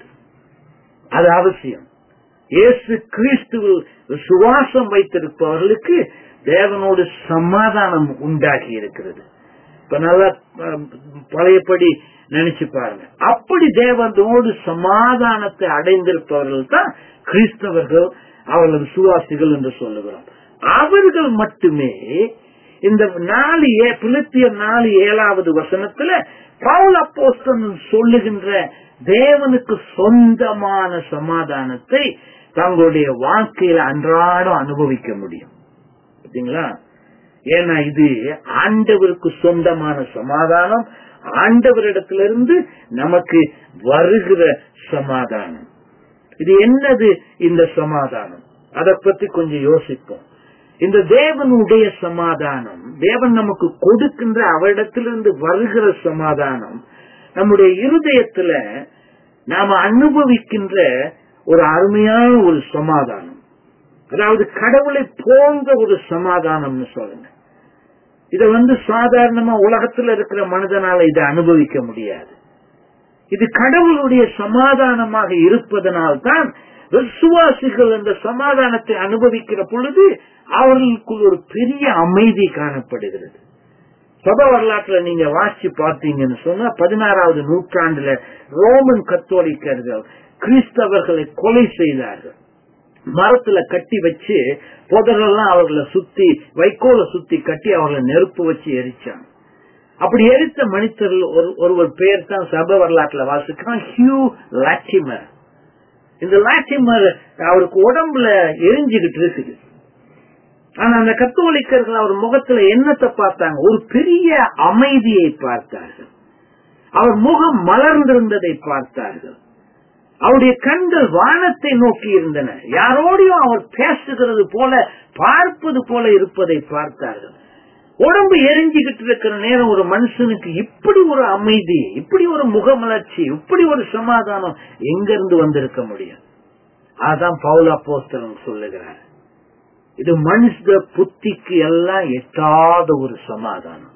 அது அவசியம் இயேசு கிறிஸ்துவில் சுவாசம் வைத்திருப்பவர்களுக்கு தேவனோடு சமாதானம் உண்டாகி இருக்கிறது இப்ப நல்லா அஹ், பழையபடி நினைச்சு பாருங்க அப்படி தேவனோடு சமாதானத்தை அடைந்திருப்பவர்கள் தான் கிறிஸ்தவர்கள் அவர்கள் விசுவாசிகள் என்று சொல்லுகிறோம் அவர்கள் மட்டுமே இந்த நாலு ஏ பிலிப்பியர் நாலு ஏழாவது வசனத்துல பவுல் அப்போஸ்தலன் சொல்லுகின்ற தேவனுக்கு சொந்தமான சமாதானத்தை தங்களுடைய வாழ்க்கையில அன்றாடம் அனுபவிக்க முடியும் பாத்தீங்களா ஏன்னா இது ஆண்டவருக்கு சொந்தமான சமாதானம் ஆண்டவரிடத்திலிருந்து நமக்கு வருகிற சமாதானம் இது என்னது இந்த சமாதானம் அதை பத்தி கொஞ்சம் யோசிப்போம் இந்த தேவனுடைய சமாதானம் தேவன் நமக்கு கொடுக்கின்ற அவரிடத்திலிருந்து வருகிற சமாதானம் நம்முடைய இருதயத்துல நாம அனுபவிக்கின்ற ஒரு அருமையான ஒரு சமாதானம் அதாவது கடவுளை போன்ற ஒரு சமாதானம்னு சொல்லுங்க இத வந்து சாதாரணமா உலகத்துல இருக்கிற மனிதனால இதை அனுபவிக்க முடியாது இது கடவுளுடைய சமாதானமாக இருப்பதனால்தான் விசுவாசிகள் அந்த சமாதானத்தை அனுபவிக்கிற பொழுது அவர்களுக்குள் ஒரு பெரிய அமைதி காணப்படுகிறது சப வரலாற்றுல நீங்க வாசிச்சு பார்த்தீங்கன்னு சொன்னா பதினாறாவது நூற்றாண்டுல ரோமன் கத்தோலிக்கர்கள் கிறிஸ்தவர்களை கொலை செய்தார்கள் மரத்துல கட்டி வச்சு புதரெல்லாம் அவர்களை சுத்தி வைக்கோல சுத்தி கட்டி அவர்களை நெருப்பு வச்சு எரிச்சாங்க அப்படி எரித்த மனிதர்கள் ஒரு ஒருவர் பேர் தான் சப வரலாற்றுல வாசிக்கிறான் ஹியூ லாட்டிமர் இந்த லாட்டிமர் அவருக்கு உடம்புல எரிஞ்சுகிட்டு இருக்குது ஆனா அந்த கத்தோலிக்கர்கள் அவர் முகத்துல என்னத்தை பார்த்தாங்க ஒரு பெரிய அமைதியை பார்த்தார்கள் அவர் முகம் மலர்ந்திருந்ததை பார்த்தார்கள் அவருடைய கண்கள் வானத்தை நோக்கி இருந்தன யாரோடையும் அவர் பேசுகிறது போல பார்ப்பது போல இருப்பதை பார்த்தார்கள் உடம்பு எரிஞ்சுகிட்டு இருக்கிற நேரம் ஒரு மனுஷனுக்கு இப்படி ஒரு அமைதி இப்படி ஒரு முகமலர்ச்சி இப்படி ஒரு சமாதானம் எங்க இருந்து வந்திருக்க முடியும் அதான் பவுலா போஸ்தலம் சொல்லுகிறார் இது மனுஷ புத்திக்கு எல்லாம் எட்டாத ஒரு சமாதானம்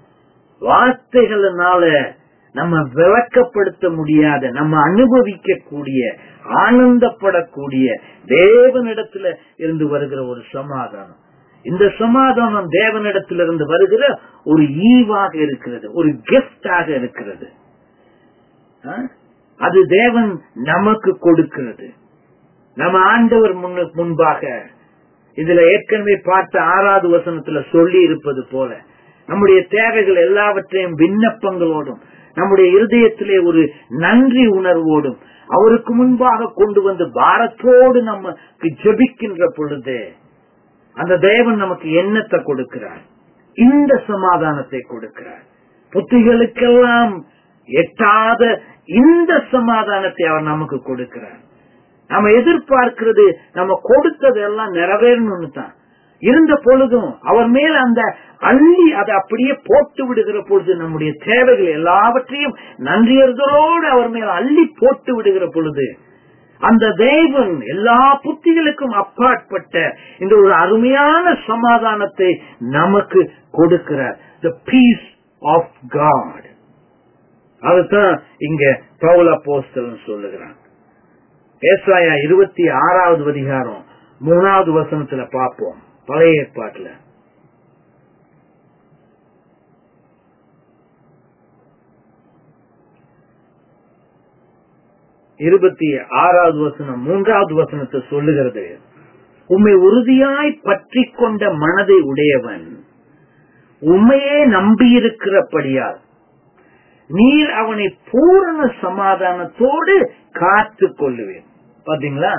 வார்த்தைகளினால நம்ம விளக்கப்படுத்த முடியாத நம்ம அனுபவிக்க கூடிய ஆனந்தப்படக்கூடிய தேவனிடத்துல இருந்து வருகிற ஒரு சமாதானம் இந்த சமாதானம் தேவனிடத்திலிருந்து வருகிற ஒரு ஈவாக இருக்கிறது ஒரு கெஸ்டாக இருக்கிறது ஆ? அது தேவன் நமக்கு கொடுக்கிறது நம்ம ஆண்டவர் முன்னு- முன்பாக இதுல ஏற்கனவே பார்த்த ஆறாவது வசனத்துல சொல்லி இருப்பது போல நம்முடைய தேவைகள் எல்லாவற்றையும் விண்ணப்பங்களோடும் நம்முடைய இருதயத்திலே ஒரு நன்றி உணர்வோடும் அவருக்கு முன்பாக கொண்டு வந்து பாரத்தோடு நமக்கு ஜெபிக்கின்ற பொழுது அந்த தேவன் நமக்கு எண்ணத்தை கொடுக்கிறார் இந்த சமாதானத்தை கொடுக்கிறார் புத்திகளுக்கெல்லாம் எட்டாத இந்த சமாதானத்தை அவர் நமக்கு கொடுக்கிறார் நம்ம எதிர்பார்க்கிறது நம்ம கொடுத்தது எல்லாம் நிறைவேறணும்னு தான் இருந்த பொழுதும் அவர் மேல் அந்த அள்ளி அதை அப்படியே போட்டு விடுகிற பொழுது நம்முடைய தேவைகள் எல்லாவற்றையும் நன்றியர்களோடு அவர் மேல் அள்ளி போட்டு விடுகிற பொழுது அந்த தேவன் எல்லா புத்திகளுக்கும் அப்பாற்பட்ட இந்த ஒரு அருமையான சமாதானத்தை நமக்கு கொடுக்கிறார் த பீஸ் ஆஃப் காட் அதுதான் இங்க பவுல போஸ்தலன் சொல்லுகிறான் ஏசாயா இருபத்தி ஆறாவது அதிகாரம் மூணாவது வசனத்துல பார்ப்போம் பழைய ஏற்பாட்டுல இருபத்தி ஆறாவது வசனம் மூன்றாவது வசனத்தை சொல்லுகிறது உம்மை உறுதியாய் பற்றி கொண்ட மனதை உடையவன் உண்மையே நம்பியிருக்கிறபடியால் நீர் அவனை பூரண சமாதானத்தோடு காத்து கொள்ளுவேன் பாத்தீங்களா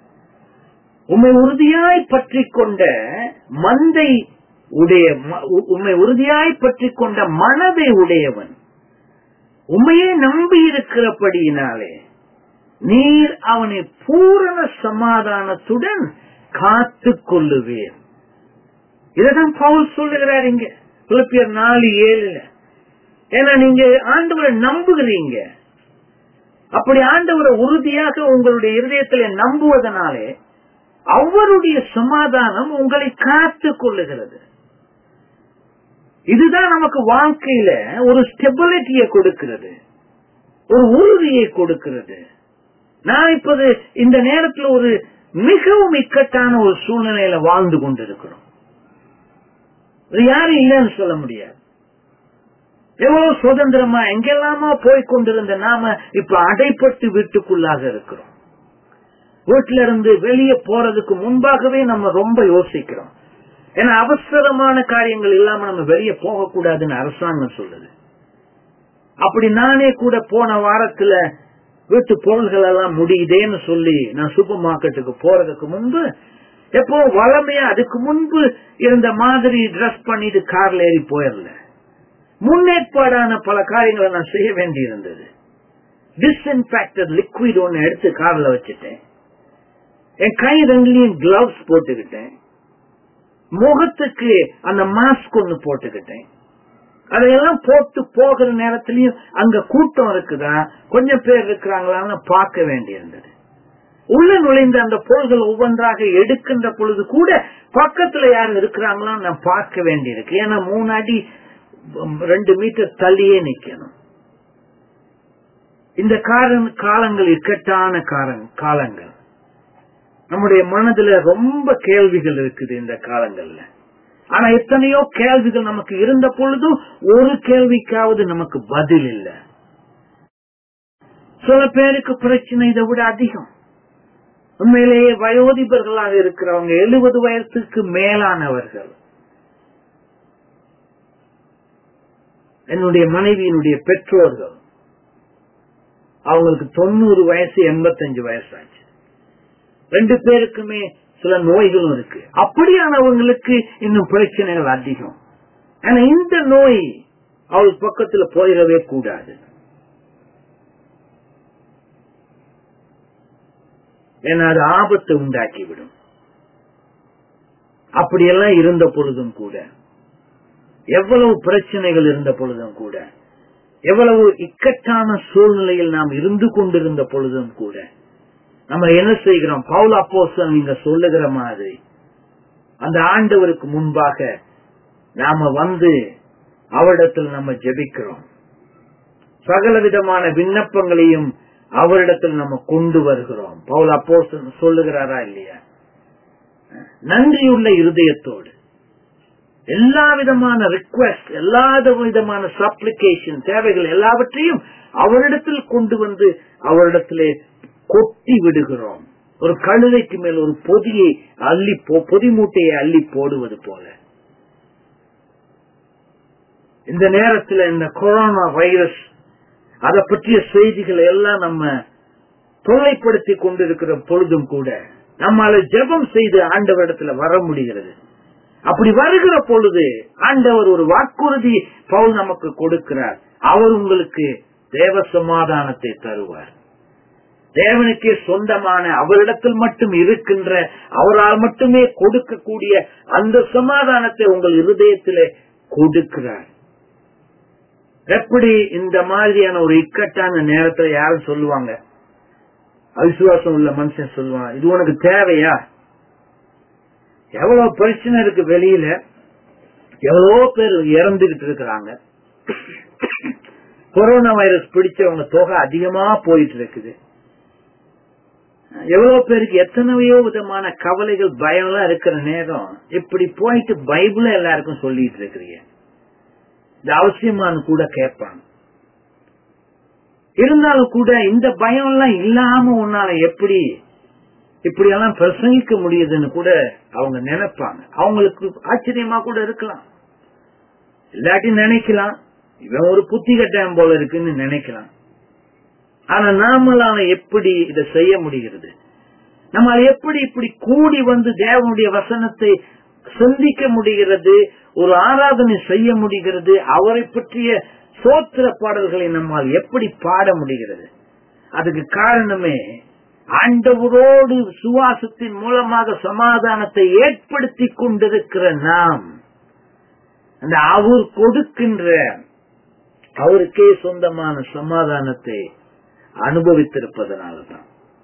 உம்மை உறுதியாய் பற்றி கொண்ட மந்தை உடைய உம்மை உறுதியாய் பற்றி கொண்ட மனதை உடையவன் உண்மையே நம்பி இருக்கிறபடியினாலே நீர் அவனை பூரண சமாதானத்துடன் காத்து கொள்ளுவேன் இதான் பவுல் சொல்லுகிறார் இங்க பிலிப்பியர் நாலு ஏழுல ஏன்னா நீங்க ஆண்டவரை நம்புகிறீங்க அப்படி ஆண்டவரை உறுதியாக உங்களுடைய இருதயத்தில் நம்புவதனாலே அவருடைய சமாதானம் உங்களை காத்து கொள்ளுகிறது இதுதான் நமக்கு வாழ்க்கையில ஒரு ஸ்டெபிலிட்டியை கொடுக்கிறது ஒரு உறுதியை கொடுக்கிறது நான் இப்போது இந்த நேரத்தில் ஒரு மிகவும் இக்கட்டான ஒரு சூழ்நிலையில வாழ்ந்து கொண்டிருக்கிறோம் யாரும் இல்லைன்னு சொல்ல முடியாது எவ்வளவு சுதந்திரமா எங்கெல்லாமா போய் கொண்டிருந்த நாம இப்ப அடைப்பட்டு வீட்டுக்குள்ளாக இருக்கிறோம் வீட்டுல இருந்து வெளியே போறதுக்கு முன்பாகவே நம்ம ரொம்ப யோசிக்கிறோம் ஏன்னா அவசரமான காரியங்கள் இல்லாம நம்ம வெளியே போகக்கூடாதுன்னு அரசாங்கம் சொல்லுது அப்படி நானே கூட போன வாரத்துல வீட்டு பொருள்கள் எல்லாம் முடியுதேன்னு சொல்லி நான் சூப்பர் மார்க்கெட்டுக்கு போறதுக்கு முன்பு எப்போ வளமையா அதுக்கு முன்பு இருந்த மாதிரி ட்ரெஸ் பண்ணிட்டு கார்ல ஏறி போயிடல முன்னேற்பாடான பல காரியங்களை நான் செய்ய வேண்டி இருந்தது டிஸ்இன்ஃபெக்டட் லிக்விட் ஒன்னு எடுத்து கார்ல வச்சுட்டேன் என் கை ரெண்டுலயும் கிளவுஸ் போட்டுக்கிட்டேன் முகத்துக்கு அந்த மாஸ்க் ஒன்னு போட்டுக்கிட்டேன் அதையெல்லாம் போட்டு போகிற நேரத்திலயும் அங்க கூட்டம் இருக்குதா கொஞ்சம் பேர் இருக்கிறாங்களான்னு பார்க்க வேண்டியிருந்தது உள்ள நுழைந்த அந்த பொருள்கள் ஒவ்வொன்றாக எடுக்கின்ற பொழுது கூட பக்கத்துல யாரும் இருக்கிறாங்களான்னு நான் பார்க்க வேண்டியிருக்கு ஏன்னா மூணு அடி ரெண்டு மீட்டர் தள்ளியே நிக்கணும் இந்த காலங்கள் இக்கட்டான காலங்கள் நம்முடைய மனதுல ரொம்ப கேள்விகள் இருக்குது இந்த காலங்கள்ல ஆனா எத்தனையோ கேள்விகள் நமக்கு இருந்த பொழுதும் ஒரு கேள்விக்காவது நமக்கு பதில் இல்லை சில பேருக்கு பிரச்சனை இதை விட அதிகம் உண்மையிலேயே வயோதிபர்களாக இருக்கிறவங்க எழுபது வயசுக்கு மேலானவர்கள் என்னுடைய மனைவியினுடைய பெற்றோர்கள் அவங்களுக்கு தொண்ணூறு வயசு எண்பத்தஞ்சு வயசாச்சு ரெண்டு பேருக்குமே சில நோய்களும் இருக்கு அப்படியானவங்களுக்கு இன்னும் பிரச்சனைகள் அதிகம் ஆனா இந்த நோய் அவள் பக்கத்துல போயிடவே கூடாது ஏன்னா அது ஆபத்தை உண்டாக்கிவிடும் அப்படியெல்லாம் இருந்த பொழுதும் கூட எவ்வளவு பிரச்சனைகள் இருந்த பொழுதும் கூட எவ்வளவு இக்கட்டான சூழ்நிலையில் நாம் இருந்து கொண்டிருந்த பொழுதும் கூட நம்ம என்ன செய்கிறோம் பவுல் அப்போசல் நீங்க சொல்லுகிற மாதிரி அந்த ஆண்டவருக்கு முன்பாக நாம வந்து அவரிடத்தில் நம்ம ஜெபிக்கிறோம் சகல விதமான விண்ணப்பங்களையும் அவரிடத்தில் நம்ம கொண்டு வருகிறோம் பவுல் அப்போசல் சொல்லுகிறாரா இல்லையா நன்றியுள்ள இருதயத்தோடு எல்லா விதமான ரிக்வெஸ்ட் எல்லா விதமான சப்ளிகேஷன் தேவைகள் எல்லாவற்றையும் அவரிடத்தில் கொண்டு வந்து அவரிடத்திலே கொட்டி விடுகிறோம் ஒரு கழுதைக்கு மேல் ஒரு பொதியை அள்ளி பொதி மூட்டையை அள்ளி போடுவது போல இந்த நேரத்தில் இந்த கொரோனா வைரஸ் அதை பற்றிய செய்திகளை எல்லாம் நம்ம தொல்லைப்படுத்தி கொண்டிருக்கிற பொழுதும் கூட நம்மால ஜெபம் செய்து ஆண்டவரிடத்துல வர முடிகிறது அப்படி வருகிற பொழுது ஆண்டவர் ஒரு வாக்குறுதி பவுல் நமக்கு கொடுக்கிறார் அவர் உங்களுக்கு தேவ சமாதானத்தை தருவார் தேவனுக்கே சொந்தமான அவரிடத்தில் மட்டும் இருக்கின்ற அவரால் மட்டுமே கொடுக்கக்கூடிய அந்த சமாதானத்தை உங்கள் இருதயத்திலே கொடுக்கிறார் எப்படி இந்த மாதிரியான ஒரு இக்கட்டான நேரத்துல யாரும் சொல்லுவாங்க அவிசுவாசம் உள்ள மனுஷன் சொல்லுவான் இது உனக்கு தேவையா எவ்வளவு பிரச்சனை இருக்கு வெளியில எவ்வளவோ பேர் இறந்துகிட்டு இருக்கிறாங்க கொரோனா வைரஸ் பிடிச்சவங்க தொகை அதிகமா போயிட்டு இருக்குது எவ்வளவு பேருக்கு எத்தனையோ விதமான கவலைகள் பயம் எல்லாம் இருக்கிற நேரம் இப்படி போயிட்டு பைபிள எல்லாருக்கும் சொல்லிட்டு இருக்கிறீங்க இது அவசியமானு கூட கேட்பாங்க இருந்தாலும் கூட இந்த பயம் எல்லாம் இல்லாம உன்னால எப்படி இப்படி எல்லாம் பிரசங்கிக்க முடியுதுன்னு கூட அவங்க நினைப்பாங்க அவங்களுக்கு ஆச்சரியமா கூட இருக்கலாம் இல்லாட்டி நினைக்கலாம் இவன் ஒரு புத்தி கட்டாயம் போல இருக்குன்னு நினைக்கலாம் ஆனா நாமளால எப்படி இதை செய்ய முடிகிறது நம்மால எப்படி இப்படி கூடி வந்து தேவனுடைய வசனத்தை சிந்திக்க முடிகிறது ஒரு ஆராதனை செய்ய முடிகிறது அவரை பற்றிய சோத்திர பாடல்களை நம்மால் எப்படி பாட முடிகிறது அதுக்கு காரணமே ஆண்டவரோடு சுவாசத்தின் மூலமாக சமாதானத்தை ஏற்படுத்தி கொண்டிருக்கிற நாம் அந்த அவர் கொடுக்கின்ற அவருக்கே சொந்தமான சமாதானத்தை அனுபவித்திருப்பதனால்தான்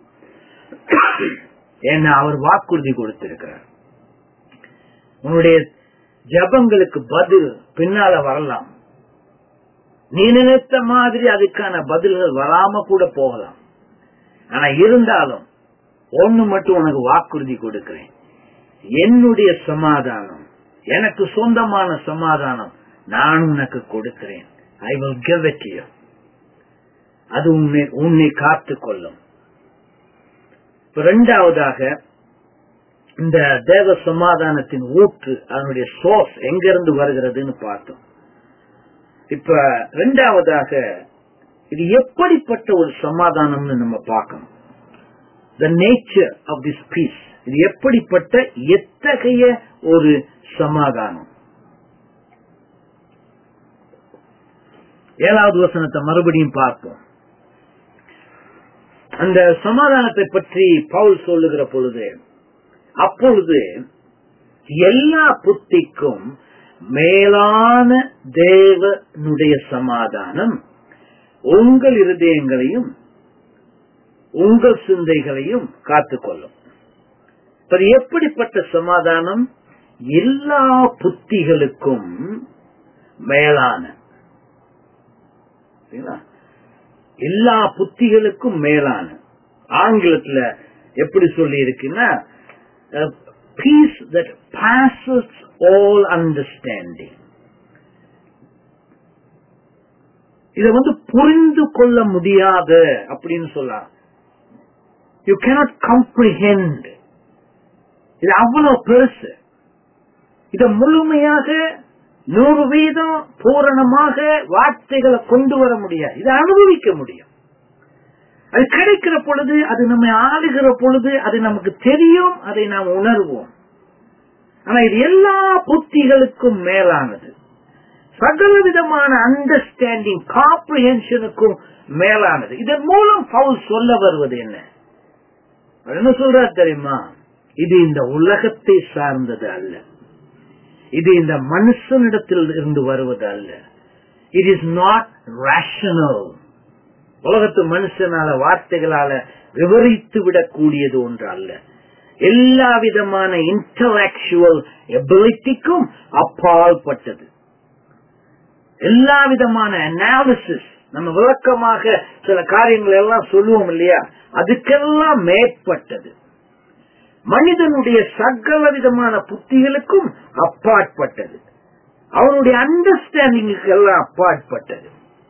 ஏன்னா அவர் வாக்குறுதி கொடுத்திருக்கிறார் உன்னுடைய ஜபங்களுக்கு பதில் பின்னால வரலாம் நீ நினைத்த மாதிரி அதுக்கான பதில்கள் வராம கூட போகலாம் ஆனா இருந்தாலும் ஒண்ணு மட்டும் உனக்கு வாக்குறுதி கொடுக்கிறேன் என்னுடைய சமாதானம் எனக்கு சொந்தமான சமாதானம் நான் உனக்கு கொடுக்கிறேன் I will give it you அது உன்னை உன்னை காத்து கொள்ளும் இரண்டாவதாக இந்த தேவ சமாதானத்தின் ஊற்று அதனுடைய சோர்ஸ் எங்கிருந்து வருகிறதுன்னு பார்த்தோம் இப்ப ரெண்டாவதாக இது எப்படிப்பட்ட ஒரு சமாதானம்னு நம்ம பார்க்கணும் the nature of this peace இது எப்படிப்பட்ட எத்தகைய ஒரு சமாதானம் ஏழாவது வசனத்தை மறுபடியும் பார்ப்போம் அந்த சமாதானத்தை பற்றி பவுல் சொல்லுகிற பொழுது அப்பொழுது எல்லா புத்திக்கும் மேலான தேவனுடைய சமாதானம் உங்கள் இருதயங்களையும் உங்கள் சிந்தைகளையும் காத்துக்கொள்ளும் அது எப்படிப்பட்ட சமாதானம் எல்லா புத்திகளுக்கும் மேலான எல்லா புத்திகளுக்கும் மேலான ஆங்கிலத்துல எப்படி சொல்லி இருக்குன்னா peace that passes all understanding இத வந்து புரிந்து கொள்ள முடியாத அப்படின்னு சொல்லலாம் யூ கேனாட் கம்ப்ரிஹெண்ட் இது அவ்வளவு பெருசு இத முழுமையாக நூறு வீதம் பூரணமாக வார்த்தைகளை கொண்டு வர முடியாது இதை அனுபவிக்க முடியும் அது கிடைக்கிற பொழுது அது நம்மை ஆளுகிற பொழுது அது நமக்கு தெரியும் அதை நாம் உணர்வோம் ஆனா இது எல்லா புத்திகளுக்கும் மேலானது சகல விதமான அண்டர்ஸ்டாண்டிங் காம்ப்ரிஹென்ஷனுக்கும் மேலானது இதன் மூலம் பவுல் சொல்ல வருவது என்ன என்ன சொல்றார் தெரியுமா இது இந்த உலகத்தை சார்ந்தது அல்ல இது இந்த மனுஷனிடத்தில் இருந்து வருவது அல்ல இட் இஸ் நாட் ரேஷனல் உலகத்து மனுஷனால வார்த்தைகளால விவரித்து விடக்கூடியது ஒன்று அல்ல எல்லா விதமான இன்டலக்சுவல் எபிலிட்டிக்கும் அப்பாற்பட்டது எல்லா விதமான அனாலிசிஸ் நம்ம விளக்கமாக சில காரியங்கள் எல்லாம் சொல்லுவோம் இல்லையா அதுக்கெல்லாம் மேற்பட்டது மனிதனுடைய சகல விதமான புத்திகளுக்கும் அப்பாற்பட்டது அவனுடைய அண்டர்ஸ்டாண்டிங்குக்கு எல்லாம் அப்பாற்பட்டது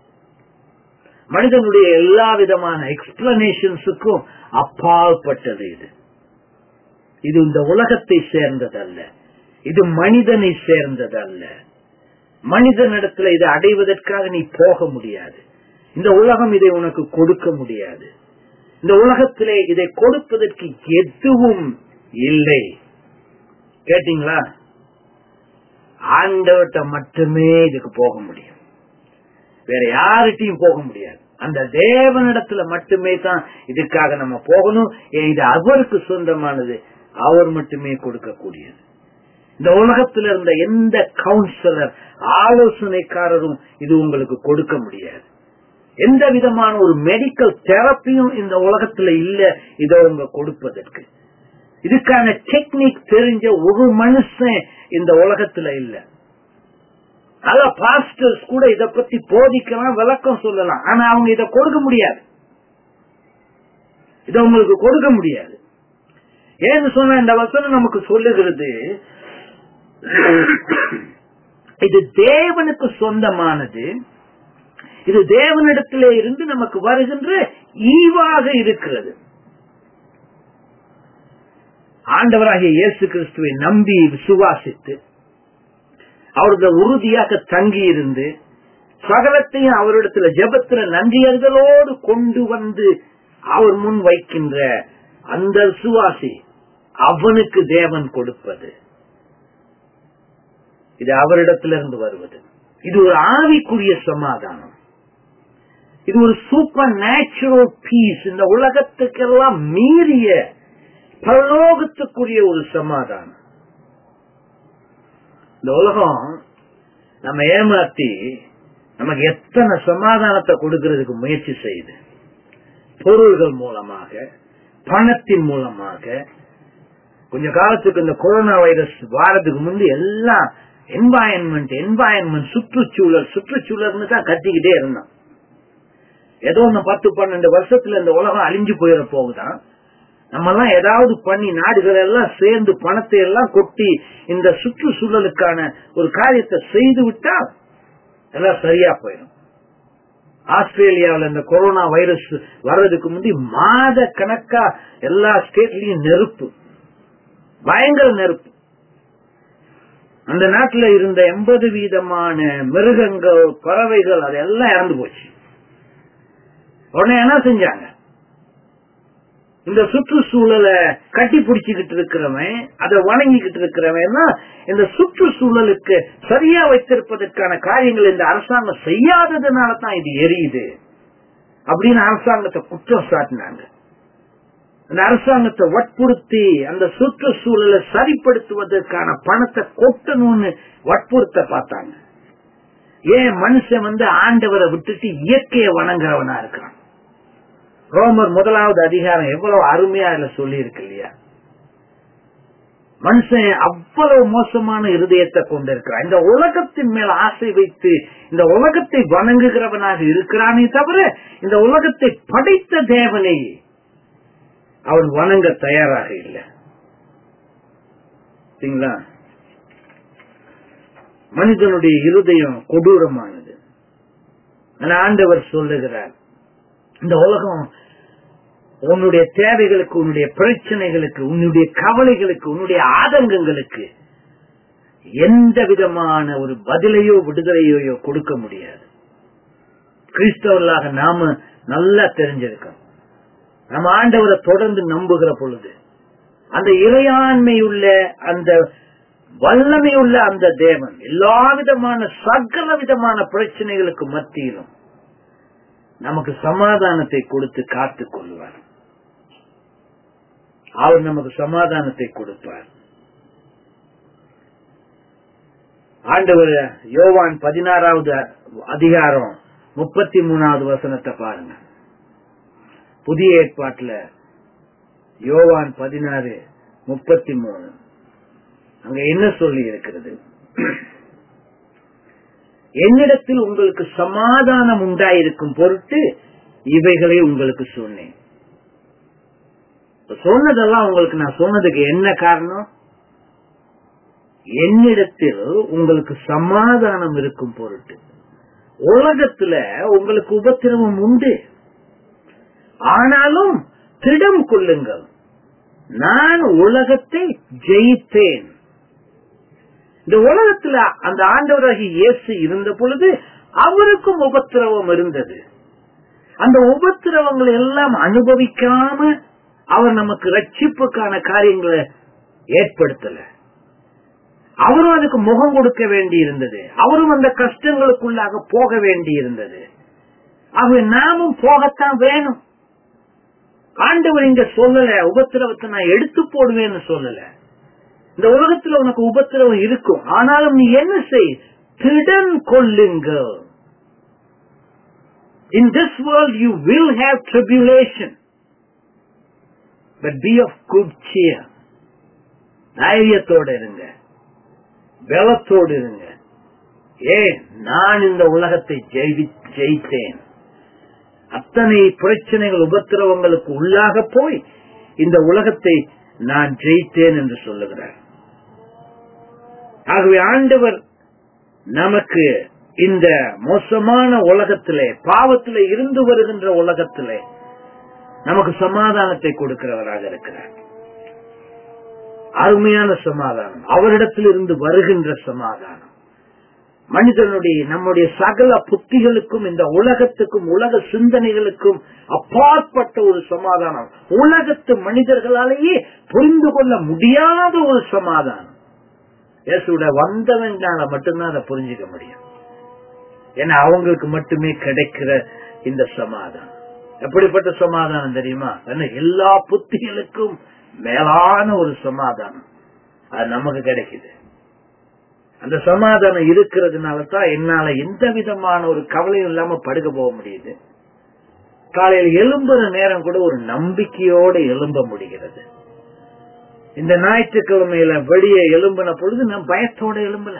மனிதனுடைய எல்லா விதமான எக்ஸ்பிளனேஷன்ஸுக்கும் அப்பாற்பட்டது இது இது இந்த உலகத்தை சேர்ந்ததல்ல இது மனிதனை சேர்ந்ததல்ல மனிதனிடத்துல இதை அடைவதற்காக நீ போக முடியாது இந்த உலகம் இதை உனக்கு கொடுக்க முடியாது இந்த உலகத்திலே இதை கொடுப்பதற்கு எதுவும் இல்லை கேட்டீங்களா ஆண்டவர்கிட்ட மட்டுமே இதுக்கு போக முடியும் வேற யார்கிட்டையும் போக முடியாது அந்த தேவனிடத்துல மட்டுமே தான் இதுக்காக நம்ம போகணும் இது அவருக்கு சொந்தமானது அவர் மட்டுமே கொடுக்கக்கூடியது இந்த உலகத்தில் இருந்த எந்த கவுன்சிலர் ஆலோசனைக்காரரும் இது உங்களுக்கு கொடுக்க முடியாது எந்த விதமான ஒரு மெடிக்கல் தெரப்பியும் இந்த உலகத்துல இல்ல இதை உங்க கொடுப்பதற்கு இதுக்கான டெக்னிக் தெரிஞ்ச ஒரு மனுஷன் இந்த உலகத்துல இல்ல நல்ல பாஸ்டர்ஸ் கூட இத பத்தி போதிக்கலாம் விளக்கம் சொல்லலாம் ஆனா அவங்க இதை கொடுக்க முடியாது இதை உங்களுக்கு கொடுக்க முடியாது ஏன்னு சொன்ன இந்த வசனம் நமக்கு சொல்லுகிறது இது தேவனுக்கு சொந்தமானது இது தேவனிடத்திலே இருந்து நமக்கு வருகின்ற ஈவாக இருக்கிறது ஆண்டவராகிய இயேசு கிறிஸ்துவை நம்பி விசுவாசித்து அவரது உறுதியாக தங்கி இருந்து சகலத்தையும் அவரிடத்துல ஜெபத்துல நன்றியர்களோடு கொண்டு வந்து அவர் முன் வைக்கின்ற அந்த விசுவாசி அவனுக்கு தேவன் கொடுப்பது இது அவரிடத்திலிருந்து வருவது இது ஒரு ஆவிக்குரிய சமாதானம் இது ஒரு சூப்பர் நேச்சுரல் பீஸ் இந்த உலகத்துக்கெல்லாம் மீறிய பரலோகத்துக்குரிய ஒரு சமாதானம் இந்த உலகம் நம்ம ஏமாத்தி நமக்கு எத்தனை சமாதானத்தை கொடுக்கிறதுக்கு முயற்சி செய்யுது பொருள்கள் மூலமாக பணத்தின் மூலமாக கொஞ்ச காலத்துக்கு இந்த கொரோனா வைரஸ் வாரத்துக்கு முந்தி எல்லாம் என்வாயன்மெண்ட் என்வாயன்மெண்ட் சுற்றுச்சூழல் சுற்றுச்சூழல்னு தான் கத்திக்கிட்டே இருந்தான் ஏதோ ஒன்னு பத்து பன்னெண்டு வருஷத்துல இந்த உலகம் அழிஞ்சு போயிட போகுதான் நம்ம எல்லாம் ஏதாவது பண்ணி நாடுகள் எல்லாம் சேர்ந்து பணத்தை எல்லாம் கொட்டி இந்த சுற்றுச்சூழலுக்கான ஒரு காரியத்தை செய்து விட்டா எல்லாம் சரியா போயிடும் ஆஸ்திரேலியாவில் இந்த கொரோனா வைரஸ் வர்றதுக்கு முந்தி மாத கணக்கா எல்லா ஸ்டேட்லயும் நெருப்பு பயங்கர நெருப்பு அந்த நாட்டுல இருந்த எண்பது வீதமான மிருகங்கள் பறவைகள் அதெல்லாம் இறந்து போச்சு உடனே என்ன செஞ்சாங்க இந்த சுற்றுச்சூழலை கட்டி பிடிச்சுக்கிட்டு இருக்கிறவன் அதை வணங்கிக்கிட்டு இருக்கிறவன் இந்த சுற்றுச்சூழலுக்கு சரியா வைத்திருப்பதற்கான காரியங்கள் இந்த அரசாங்கம் செய்யாததுனால தான் இது எரியுது அப்படின்னு அரசாங்கத்தை குற்றம் சாட்டினாங்க அந்த அரசாங்கத்தை வற்புறுத்தி அந்த சுற்றுச்சூழலை சரிப்படுத்துவதற்கான பணத்தை கொட்டணும்னு வற்புறுத்த பார்த்தாங்க ஏன் மனுஷன் வந்து ஆண்டவரை விட்டுட்டு இயற்கையை வணங்குறவனா இருக்கான் ரோமர் முதலாவது அதிகாரம் எவ்வளவு அருமையா இதுல சொல்லி இருக்கு இல்லையா மனுஷன் அவ்வளவு மோசமான இருதயத்தை கொண்டிருக்கிறான் இந்த உலகத்தின் மேல் ஆசை வைத்து இந்த உலகத்தை வணங்குகிறவனாக இருக்கிறானே தவிர இந்த உலகத்தை படைத்த தேவனை அவன் வணங்க தயாராக இல்லை சரிங்களா மனிதனுடைய இருதயம் கொடூரமானது ஆண்டவர் சொல்லுகிறார் இந்த உலகம் உன்னுடைய தேவைகளுக்கு உன்னுடைய பிரச்சனைகளுக்கு உன்னுடைய கவலைகளுக்கு உன்னுடைய ஆதங்கங்களுக்கு எந்த விதமான ஒரு பதிலையோ விடுதலையோ கொடுக்க முடியாது கிறிஸ்தவர்களாக நாம நல்லா தெரிஞ்சிருக்கோம் நம்ம ஆண்டவரை தொடர்ந்து நம்புகிற பொழுது அந்த இறையாண்மையுள்ள அந்த வல்லமையுள்ள அந்த தேவன் எல்லா விதமான சகல விதமான பிரச்சனைகளுக்கு மத்தியிலும் நமக்கு சமாதானத்தை கொடுத்து காத்துக் கொள்வார் அவர் நமக்கு சமாதானத்தை கொடுப்பார் ஆண்டவர் யோவான் பதினாறாவது அதிகாரம் முப்பத்தி மூணாவது வசனத்தை பாருங்க புதிய ஏற்பாட்டுல யோவான் பதினாறு முப்பத்தி மூணு அங்க என்ன சொல்லி இருக்கிறது என்னிடத்தில் உங்களுக்கு சமாதானம் உண்டாயிருக்கும் பொருட்டு இவைகளை உங்களுக்கு சொன்னேன் சொன்னதெல்லாம் உங்களுக்கு நான் சொன்னதுக்கு என்ன காரணம் என்னிடத்தில் உங்களுக்கு சமாதானம் இருக்கும் பொருட்டு உலகத்துல உங்களுக்கு உபத்திரவம் உண்டு ஆனாலும் திடம் கொள்ளுங்கள் நான் உலகத்தை ஜெயித்தேன் இந்த உலகத்துல அந்த ஆண்டவராகி இயேசு இருந்த பொழுது அவருக்கும் உபத்திரவம் இருந்தது அந்த உபத்திரவங்களை எல்லாம் அனுபவிக்காம அவர் நமக்கு ரட்சிப்புக்கான காரியங்களை ஏற்படுத்தல அவரும் அதுக்கு முகம் கொடுக்க வேண்டி இருந்தது அவரும் அந்த கஷ்டங்களுக்குள்ளாக போக வேண்டி இருந்தது ஆகவே நாமும் போகத்தான் வேணும் ஆண்டவர் இங்க சொல்லல உபத்திரவத்தை நான் எடுத்து போடுவேன்னு சொல்லல இந்த உலகத்துல உனக்கு உபத்திரவம் இருக்கும் ஆனாலும் நீ என்ன செய் திடன் கொள்ளுங்க in this world you will have tribulation but be of good cheer தைரியத்தோடு இருங்க பலத்தோடு இருங்க ஏன் நான் இந்த உலகத்தை ஜெயித்தேன் அத்தனை பிரச்சனைகள் உபத்திரவங்களுக்கு உள்ளாக போய் இந்த உலகத்தை நான் ஜெயித்தேன் என்று சொல்லுகிறார் ஆகவே ஆண்டவர் நமக்கு இந்த மோசமான உலகத்திலே பாவத்திலே இருந்து வருகின்ற உலகத்திலே நமக்கு சமாதானத்தை கொடுக்கிறவராக இருக்கிறார் அருமையான சமாதானம் அவரிடத்தில் இருந்து வருகின்ற சமாதானம் மனிதனுடைய நம்முடைய சகல புத்திகளுக்கும் இந்த உலகத்துக்கும் உலக சிந்தனைகளுக்கும் அப்பாற்பட்ட ஒரு சமாதானம் உலகத்து மனிதர்களாலேயே புரிந்து கொள்ள முடியாத ஒரு சமாதானம் இயேசுட வந்தவங்களால மட்டும்தான் அதை புரிஞ்சுக்க முடியும் ஏன்னா அவங்களுக்கு மட்டுமே கிடைக்கிற இந்த சமாதானம் எப்படிப்பட்ட சமாதானம் தெரியுமா ஏன்னா எல்லா புத்திகளுக்கும் மேலான ஒரு சமாதானம் அது நமக்கு கிடைக்குது அந்த சமாதானம் இருக்கிறதுனால தான் என்னால எந்த விதமான ஒரு கவலையும் இல்லாம படுக்க போக முடியுது காலையில் எழும்புற நேரம் கூட ஒரு நம்பிக்கையோட எழும்ப முடிகிறது இந்த ஞாயிற்றுக்கிழமையில வெளியே எழும்பின பொழுது நான் பயத்தோட எழும்பல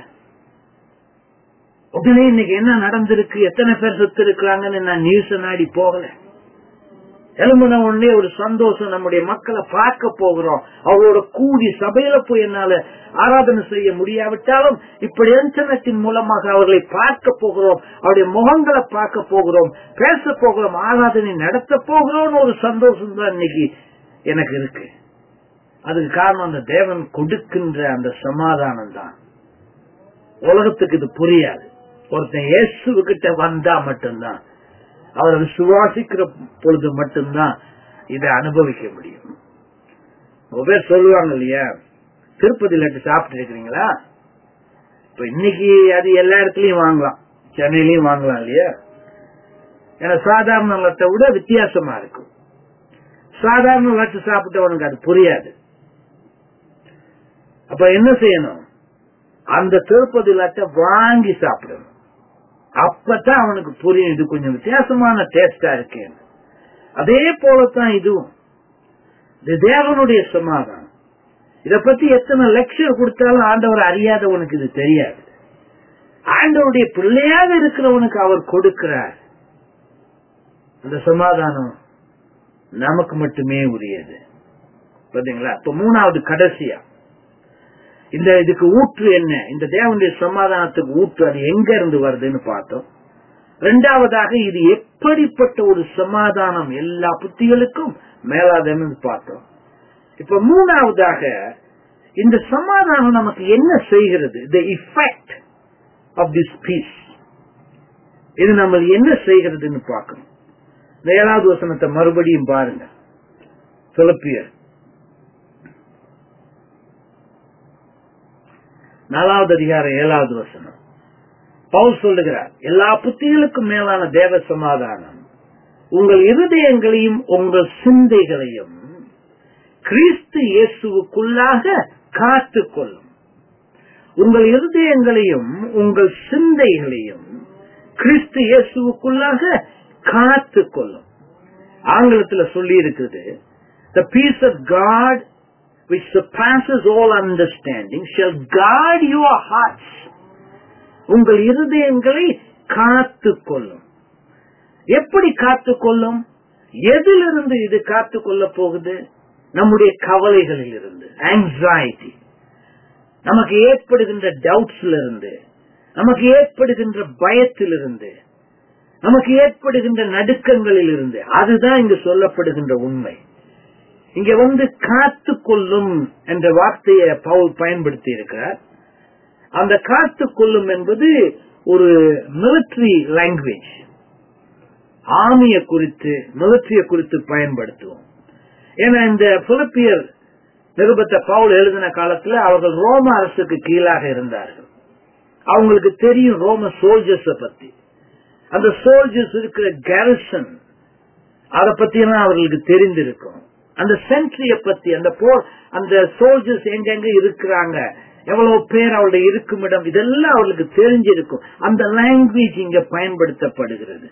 உடனே இன்னைக்கு என்ன நடந்திருக்கு எத்தனை பேர் செத்து இருக்கிறாங்கன்னு நான் நியூஸ் நாடி போகல எழும்பின உடனே ஒரு சந்தோஷம் நம்முடைய மக்களை பார்க்க போகிறோம் அவரோட கூடி சபையில போய் என்னால ஆராதனை செய்ய முடியாவிட்டாலும் இப்படி இன்டர்நெட்டின் மூலமாக அவர்களை பார்க்க போகிறோம் அவருடைய முகங்களை பார்க்க போகிறோம் பேச போகிறோம் ஆராதனை நடத்த போகிறோம்னு ஒரு சந்தோஷம் தான் இன்னைக்கு எனக்கு இருக்கு அதுக்கு காரணம் அந்த தேவன் கொடுக்கின்ற அந்த சமாதானம் தான் உலகத்துக்கு இது புரியாது ஒருத்தன் இயேசு கிட்ட வந்தா மட்டும்தான் அவரை விசுவாசிக்கிற பொழுது மட்டும்தான் இதை அனுபவிக்க முடியும் ரொம்ப பேர் சொல்லுவாங்க இல்லையா திருப்பதி லட்டு சாப்பிட்டு இருக்கிறீங்களா இப்ப இன்னைக்கு அது எல்லா இடத்துலயும் வாங்கலாம் சென்னையிலயும் வாங்கலாம் இல்லையா ஏன்னா சாதாரண லட்டை விட வித்தியாசமா இருக்கும் சாதாரண லட்டு சாப்பிட்டவனுக்கு அது புரியாது அப்ப என்ன செய்யணும் அந்த திருப்பதி லட்டை வாங்கி சாப்பிடணும் அப்பதான் அவனுக்கு புரியும் இது கொஞ்சம் வித்தியாசமான டேஸ்டா இருக்கு அதே போலத்தான் இதுவும் இது தேவனுடைய சமாதானம் இத பத்தி எத்தனை லட்சம் கொடுத்தாலும் ஆண்டவர் அறியாதவனுக்கு இது தெரியாது ஆண்டவருடைய பிள்ளையாக இருக்கிறவனுக்கு அவர் கொடுக்கிறார் அந்த சமாதானம் நமக்கு மட்டுமே உரியது பாத்தீங்களா இப்ப மூணாவது கடைசியா இந்த இதுக்கு ஊற்று என்ன இந்த தேவனுடைய சமாதானத்துக்கு ஊற்று அது எங்க இருந்து வருதுன்னு பார்த்தோம் ரெண்டாவதாக இது எப்படிப்பட்ட ஒரு சமாதானம் எல்லா புத்திகளுக்கும் மேலாதன்னு பார்த்தோம் இப்ப மூணாவதாக இந்த சமாதானம் நமக்கு என்ன செய்கிறது the effect of this peace இது நம்ம என்ன செய்கிறதுன்னு பார்க்கணும் இந்த ஏழாவது வசனத்தை மறுபடியும் பாருங்க பிலிப்பியர் நாலாவது அதிகாரம் ஏழாவது வசனம் பவுல் சொல்லுகிறார் எல்லா புத்திகளுக்கும் மேலான தேவ சமாதானம் உங்கள் இருதயங்களையும் உங்கள் சிந்தைகளையும் கிறிஸ்து இயேசுவுக்குள்ளாக காத்துக்கொள்ளும் உங்கள் இருதயங்களையும் உங்கள் சிந்தைகளையும் கிறிஸ்து இயேசுவுக்குள்ளாக காத்துக்கொள்ளும் ஆங்கிலத்துல சொல்லி இருக்குது the peace of God which surpasses all understanding shall guard your hearts உங்கள் இருதயங்களை காத்துக்கொள்ளும் எப்படி காத்துக்கொள்ளும் எதிலிருந்து இது காத்துக்கொள்ள போகுது நம்முடைய கவலைகளில் இருந்து ஆங்ஸைட்டி நமக்கு ஏற்படுகின்ற டவுட்ஸ்ல இருந்து நமக்கு ஏற்படுகின்ற பயத்திலிருந்து நமக்கு ஏற்படுகின்ற நடுக்கங்களில் இருந்து அதுதான் இங்கு சொல்லப்படுகின்ற உண்மை இங்க வந்து காத்து கொள்ளும் என்ற வார்த்தையை பவுல் பயன்படுத்தி இருக்கிறார் அந்த காத்து கொள்ளும் என்பது ஒரு மிலிட்ரி லாங்குவேஜ் ஆர்மிய குறித்து மிலிட்ரிய குறித்து பயன்படுத்துவோம் ஏன்னா இந்த பிலிப்பியர் நிருபத்தை பவுல் எழுதின காலத்துல அவர்கள் ரோம அரசுக்கு கீழாக இருந்தார்கள் அவங்களுக்கு தெரியும் ரோம சோல்ஜர்ஸ் பத்தி அந்த சோல்ஜர்ஸ் இருக்கிற கேரசன் அதை பத்தியெல்லாம் அவர்களுக்கு தெரிந்திருக்கும் அந்த சென்ட்ரிய பத்தி அந்த போர் அந்த சோல்ஜர்ஸ் எங்கெங்க இருக்கிறாங்க எவ்வளவு பேர் அவருடைய இருக்கும் இடம் இதெல்லாம் அவர்களுக்கு தெரிஞ்சிருக்கும் அந்த லாங்குவேஜ் இங்க பயன்படுத்தப்படுகிறது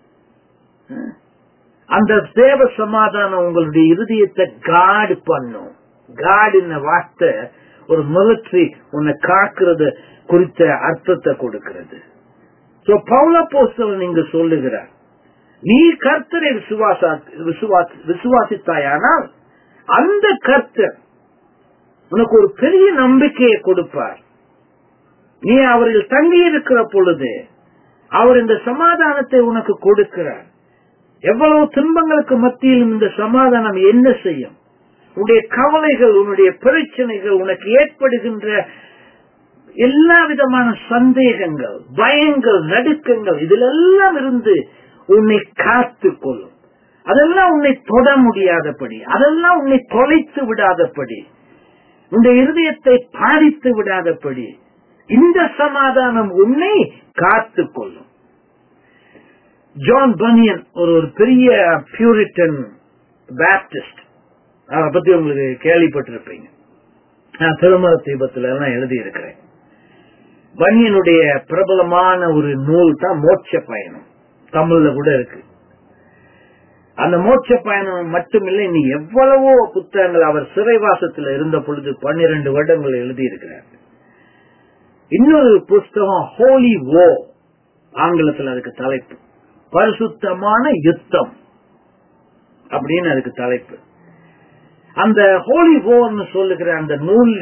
அந்த தேவ சமாதானம் உங்களுடைய இருதயத்தை காடு பண்ணும் காடுன வார்த்தை ஒரு மிலிட்ரி உன்னை காக்குறது குறித்த அர்த்தத்தை கொடுக்கிறது சோ பவுல போஸ்டவன் இங்க சொல்லுகிறார் நீ கர்த்தரை விசுவாசா விசுவாசி விசுவாசித்தாயானால் அந்த கர்த்தர் உனக்கு ஒரு பெரிய நம்பிக்கையை கொடுப்பார் நீ அவரில் தங்கி இருக்கிற பொழுது அவர் இந்த சமாதானத்தை உனக்கு கொடுக்கிறார் எவ்வளவு துன்பங்களுக்கு மத்தியிலும் இந்த சமாதானம் என்ன செய்யும் உன்னுடைய கவலைகள் உன்னுடைய பிரச்சனைகள் உனக்கு ஏற்படுகின்ற எல்லா விதமான சந்தேகங்கள் பயங்கள் நடுக்கங்கள் இதிலெல்லாம் இருந்து உன்னை காத்து கொள்ளும் அதெல்லாம் உன்னை தொட முடியாதபடி அதெல்லாம் உன்னை தொலைத்து விடாதபடி உன்னுடைய இருதயத்தை பாதித்து விடாதபடி இந்த சமாதானம் உன்னை காத்து கொள்ளும் ஜான் பனியன் ஒரு ஒரு பெரிய பியூரிட்டன் பேப்டிஸ்ட் அதை பத்தி உங்களுக்கு கேள்விப்பட்டிருப்பீங்க நான் திருமண தீபத்துல எல்லாம் எழுதி இருக்கிறேன் பனியனுடைய பிரபலமான ஒரு நூல் தான் மோட்ச பயணம் தமிழ்ல கூட இருக்கு அந்த மோட்ச பயணம் மட்டுமில்லை இனி எவ்வளவோ புத்தகங்கள் அவர் சிறைவாசத்தில் இருந்த பொழுது பன்னிரண்டு வருடங்கள் எழுதியிருக்கிறார் இன்னொரு புஸ்தகம் ஹோலி வோ ஆங்கிலத்தில் அதுக்கு தலைப்பு பரிசுத்தமான யுத்தம் அப்படின்னு அதுக்கு தலைப்பு அந்த ஹோலி வோன்னு சொல்லுகிற அந்த நூல்ல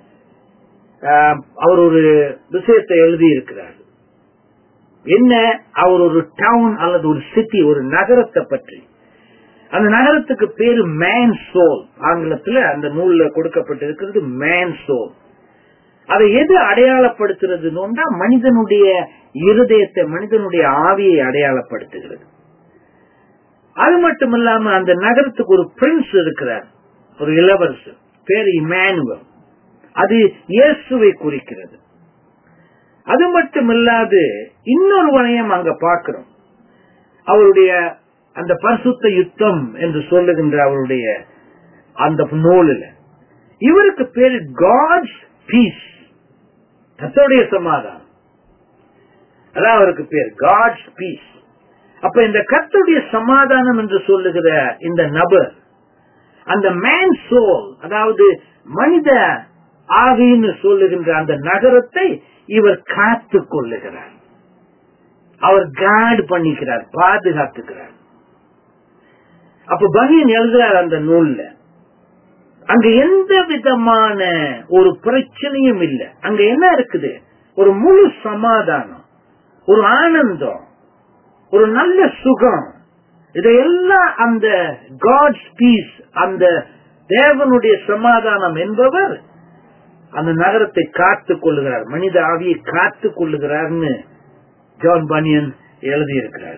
அவர் ஒரு விஷயத்தை எழுதி இருக்கிறார் என்ன அவர் ஒரு டவுன் அல்லது ஒரு சிட்டி ஒரு நகரத்தை பற்றி அந்த நகரத்துக்கு பேரு மேன் சோல் ஆங்கிலத்துல அந்த நூல்ல கொடுக்கப்பட்டிருக்கிறது மேன் சோல் அதை எது அடையாளப்படுத்துறதுன்னா மனிதனுடைய இருதயத்தை மனிதனுடைய ஆவியை அடையாளப்படுத்துகிறது அது மட்டும் இல்லாம அந்த நகரத்துக்கு ஒரு பிரின்ஸ் இருக்கிறார் ஒரு இளவரசர் பேர் இமானுவல் அது இயேசுவை குறிக்கிறது அது மட்டும் இல்லாது இன்னொரு வணையம் அங்க பார்க்கிறோம் அவருடைய அந்த பரிசுத்த யுத்தம் என்று சொல்லுகின்ற அவருடைய அந்த நூலில் இவருக்கு பேரு காட்ஸ் பீஸ் கத்தோடைய சமாதானம் அதான் அவருக்கு பேர் காட்ஸ் பீஸ் அப்ப இந்த கத்துடைய சமாதானம் என்று சொல்லுகிற இந்த நபர் அந்த மேன் சோல் அதாவது மனித ஆவின்னு சொல்லுகின்ற அந்த நகரத்தை இவர் காத்து கொள்ளுகிறார் அவர் காட் பண்ணிக்கிறார் பாதுகாத்துக்கிறார் அப்ப பனியன் எழுதுறார் அந்த நூல்ல அங்க எந்த விதமான ஒரு பிரச்சனையும் இல்லை அங்க என்ன இருக்குது ஒரு முழு சமாதானம் ஒரு ஆனந்தம் ஒரு நல்ல சுகம் இதையெல்லாம் அந்த காட்ஸ் பீஸ் அந்த தேவனுடைய சமாதானம் என்பவர் அந்த நகரத்தை காத்துக் கொள்ளுகிறார் மனித ஆவியை காத்துக் கொள்ளுகிறார்னு ஜான் பனியன் எழுதியிருக்கிறார்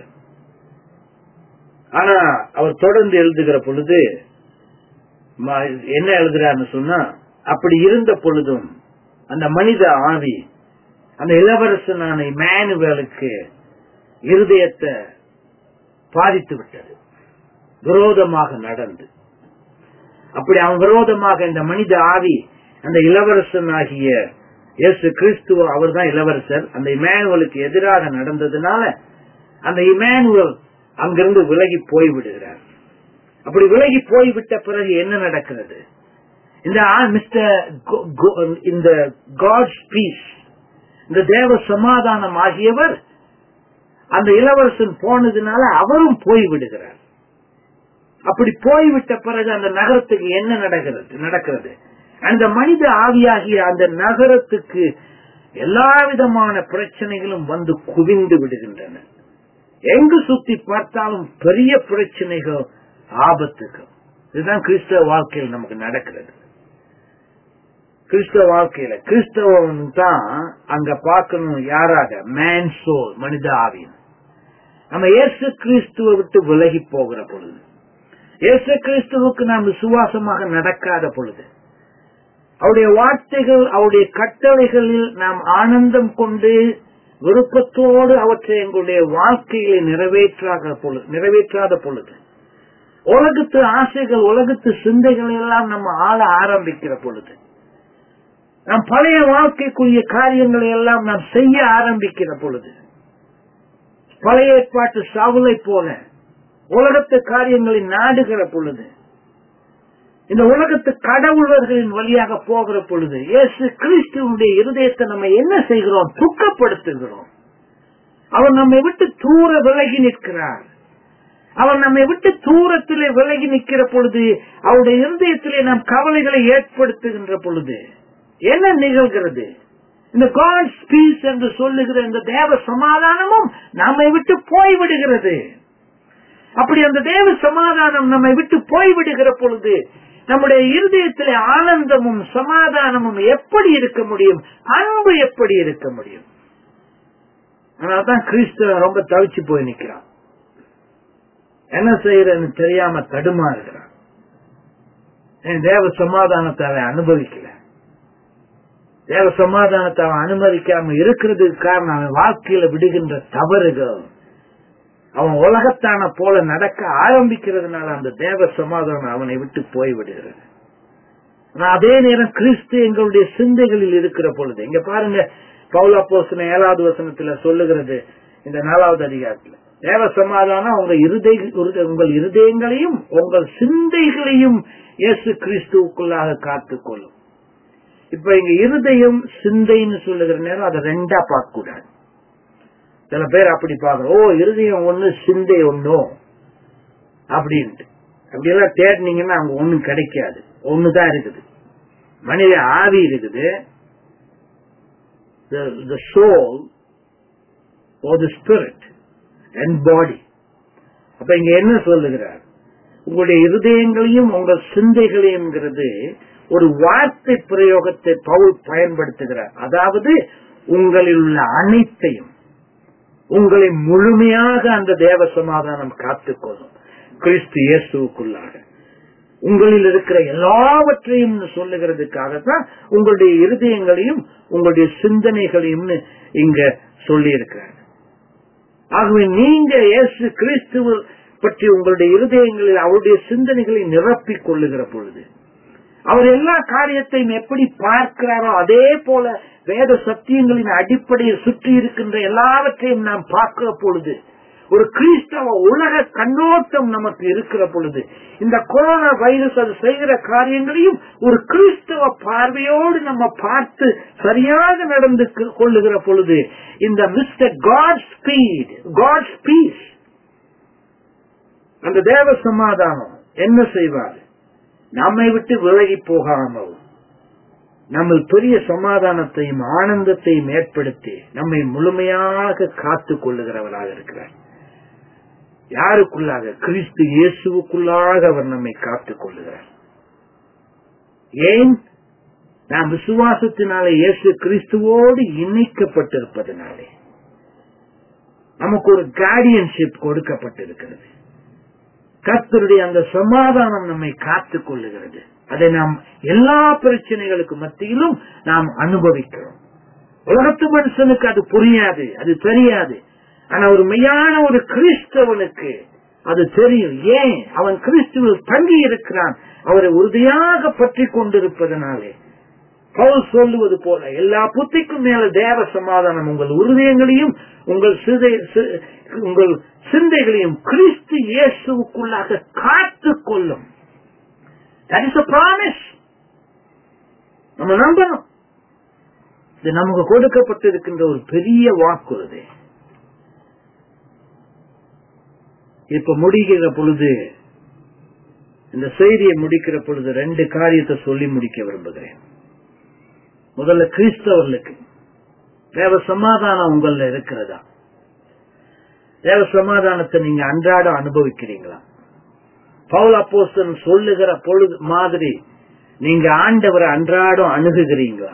ஆனா அவர் தொடர்ந்து எழுதுகிற பொழுது என்ன எழுதுறாருன்னு சொன்னா அப்படி இருந்த பொழுதும் அந்த மனித ஆவி அந்த இளவரசனான மேனுவேலுக்கு இருதயத்தை பாதித்து விட்டது விரோதமாக நடந்து அப்படி அவன் விரோதமாக இந்த மனித ஆவி அந்த இளவரசன் ஆகிய இயேசு கிறிஸ்துவ அவர் தான் இளவரசர் அந்த இமானுவலுக்கு எதிராக நடந்ததுனால அந்த இமானுவல் அங்கிருந்து விலகி போய் விடுகிறார் அப்படி விலகி போய்விட்ட பிறகு என்ன நடக்கிறது இந்த மிஸ்டர் இந்த காட்ஸ் பீஸ் இந்த தேவ சமாதானம் ஆகியவர் அந்த இளவரசன் போனதுனால அவரும் போய் விடுகிறார் அப்படி போய்விட்ட பிறகு அந்த நகரத்துக்கு என்ன நடக்கிறது நடக்கிறது அந்த மனித ஆவியாகிய அந்த நகரத்துக்கு எல்லா விதமான பிரச்சனைகளும் வந்து குவிந்து விடுகின்றன எங்கு சுத்தி பார்த்தாலும் பெரிய பிரச்சனைகள் ஆபத்துகள் இதுதான் கிறிஸ்தவ வாழ்க்கையில் நமக்கு நடக்கிறது கிறிஸ்தவ வாழ்க்கையில கிறிஸ்தவன் தான் அங்க பார்க்கணும் யாராக மேன் சோல் மனித ஆவியன் நம்ம இயேசு கிறிஸ்துவ விட்டு விலகி போகிற பொழுது இயேசு கிறிஸ்துவுக்கு நாம் விசுவாசமாக நடக்காத பொழுது அவருடைய வார்த்தைகள் அவருடைய கட்டளைகளில் நாம் ஆனந்தம் கொண்டு விருப்பத்தோடு அவற்றை எங்களுடைய வாழ்க்கையில நிறைவேற்றாத பொழுது நிறைவேற்றாத பொழுது உலகத்து ஆசைகள் உலகத்து சிந்தைகள் எல்லாம் நம்ம ஆள ஆரம்பிக்கிற பொழுது நாம் பழைய வாழ்க்கைக்குரிய காரியங்களை எல்லாம் நாம் செய்ய ஆரம்பிக்கிற பொழுது பழைய ஏற்பாட்டு சாவுலை போல உலகத்து காரியங்களை நாடுகிற பொழுது இந்த உலகத்து கடவுளர்களின் வழியாக போகிற பொழுது இயேசு கிறிஸ்துவனுடைய இருதயத்தை நம்ம என்ன செய்கிறோம் துக்கப்படுத்துகிறோம் அவர் நம்மை விட்டு தூர விலகி நிற்கிறார் அவன் நம்மை விட்டு தூரத்திலே விலகி நிற்கிற பொழுது அவருடைய இருதயத்திலே நாம் கவலைகளை ஏற்படுத்துகின்ற பொழுது என்ன நிகழ்கிறது இந்த காட்ஸ் பீஸ் என்று சொல்லுகிற இந்த தேவ சமாதானமும் நம்மை விட்டு போய்விடுகிறது அப்படி அந்த தேவ சமாதானம் நம்மை விட்டு போய்விடுகிற பொழுது நம்முடைய இருதயத்திலே ஆனந்தமும் சமாதானமும் எப்படி இருக்க முடியும் அன்பு எப்படி இருக்க முடியும் அதனால்தான் கிறிஸ்துவ ரொம்ப தவிச்சு போய் நிற்கிறான் என்ன செய்யறன்னு தெரியாம தடுமாறுகிறான் என் தேவ சமாதானத்தை அவன் அனுபவிக்கல தேவ சமாதானத்தை அவன் அனுமதிக்காம இருக்கிறதுக்கு காரணம் அவன் வாழ்க்கையில விடுகின்ற தவறுகள் அவன் உலகத்தான போல நடக்க ஆரம்பிக்கிறதுனால அந்த தேவ சமாதானம் அவனை விட்டு போய்விடுகிறது ஆனா அதே நேரம் கிறிஸ்து எங்களுடைய சிந்தைகளில் இருக்கிற பொழுது இங்க பாருங்க பவுலா போசன ஏழாவது வசனத்துல சொல்லுகிறது இந்த நாலாவது அதிகாரத்துல தேவ சமாதானம் உங்க இருதய உங்கள் இருதயங்களையும் உங்கள் சிந்தைகளையும் இயேசு கிறிஸ்துவுக்குள்ளாக காத்துக்கொள்ளும் இப்ப இங்க இருதயம் சிந்தைன்னு சொல்லுகிற நேரம் அதை ரெண்டா பார்க்க கூடாது சில பேர் அப்படி பாக்குறோம் ஓ இருதயம் ஒண்ணு சிந்தை ஒன்னும் அப்படின்ட்டு அப்படி எல்லாம் தேடினீங்கன்னா அங்க ஒண்ணும் கிடைக்காது ஒண்ணுதான் இருக்குது மனித ஆவி இருக்குது the soul or the spirit and body அப்ப இங்க என்ன சொல்லுகிறார் உங்களுடைய இருதயங்களையும் உங்கள் சிந்தைகளையும்ங்கிறது ஒரு வார்த்தை பிரயோகத்தை பவுல் பயன்படுத்துகிறார் அதாவது உங்களில் உள்ள அனைத்தையும் உங்களை முழுமையாக அந்த தேவ சமாதானம் காத்துக்கொள்ளும் கிறிஸ்து இயேசுக்குள்ளாக உங்களில் இருக்கிற எல்லாவற்றையும் சொல்லுகிறதுக்காகத்தான் உங்களுடைய இருதயங்களையும் உங்களுடைய சிந்தனைகளையும் இங்க சொல்லி இருக்கிறார் ஆகவே நீங்க இயேசு கிறிஸ்துவ பற்றி உங்களுடைய இருதயங்களில் அவருடைய சிந்தனைகளை நிரப்பிக் கொள்ளுகிற பொழுது அவர் எல்லா காரியத்தையும் எப்படி பார்க்கிறாரோ அதே போல வேத சத்தியங்களின் அடிப்படையில் சுற்றி இருக்கின்ற எல்லாவற்றையும் நாம் பார்க்கிற பொழுது ஒரு கிறிஸ்தவ உலக கண்ணோட்டம் நமக்கு இருக்கிற பொழுது இந்த கொரோனா வைரஸ் அது செய்கிற காரியங்களையும் ஒரு கிறிஸ்தவ பார்வையோடு நம்ம பார்த்து சரியாக நடந்து கொள்ளுகிற பொழுது இந்த mister God speed God speed அந்த தேவ சமாதானம் என்ன செய்வார் நம்மை விட்டு விலகி போகாமல் நம்ம பெரிய சமாதானத்தையும் ஆனந்தத்தையும் ஏற்படுத்தி நம்மை முழுமையாக காத்துக் கொள்ளுகிறவராக இருக்கிறார் யாருக்குள்ளாக கிறிஸ்து இயேசுவுக்குள்ளாக அவர் நம்மை காத்துக் கொள்ளுகிறார் ஏன் நாம் விசுவாசத்தினாலே இயேசு கிறிஸ்துவோடு இணைக்கப்பட்டிருப்பதனாலே நமக்கு ஒரு கார்டியன்ஷிப் கொடுக்கப்பட்டிருக்கிறது கர்த்தருடைய அந்த சமாதானம் நம்மை காத்துக் கொள்ளுகிறது அதை நாம் எல்லா பிரச்சனைகளுக்கு மத்தியிலும் நாம் அனுபவிக்கிறோம் உலகத்து மனுஷனுக்கு அது புரியாது அது தெரியாது ஆனா ஒரு மெய்யான ஒரு கிறிஸ்தவனுக்கு அது தெரியும் ஏன் அவன் கிறிஸ்துவில் தங்கி இருக்கிறான் அவரை உறுதியாக பற்றி கொண்டிருப்பதனாலே பவுல் சொல்லுவது போல எல்லா புத்திக்கும் மேல தேவ சமாதானம் உங்கள் உருதயங்களையும் உங்கள் உங்கள் சிந்தைகளையும் கிறிஸ்து இயேசுக்குள்ளாக காத்து கொள்ளும் நம்ம நம்பணும் இது நமக்கு கொடுக்கப்பட்டிருக்கின்ற ஒரு பெரிய வாக்குறுதி இப்ப முடிக்கிற பொழுது இந்த செய்தியை முடிக்கிற பொழுது ரெண்டு காரியத்தை சொல்லி முடிக்க விரும்புகிறேன் முதல்ல கிறிஸ்தவர்களுக்கு தேவ சமாதானம் உங்கள இருக்கிறதா தேவ சமாதானத்தை நீங்க அன்றாடம் அனுபவிக்கிறீங்களா பவுல் அப்போஸ்தன் சொல்லுகிற பொழுது மாதிரி நீங்க ஆண்டவரை அன்றாடம் அணுகுகிறீங்களா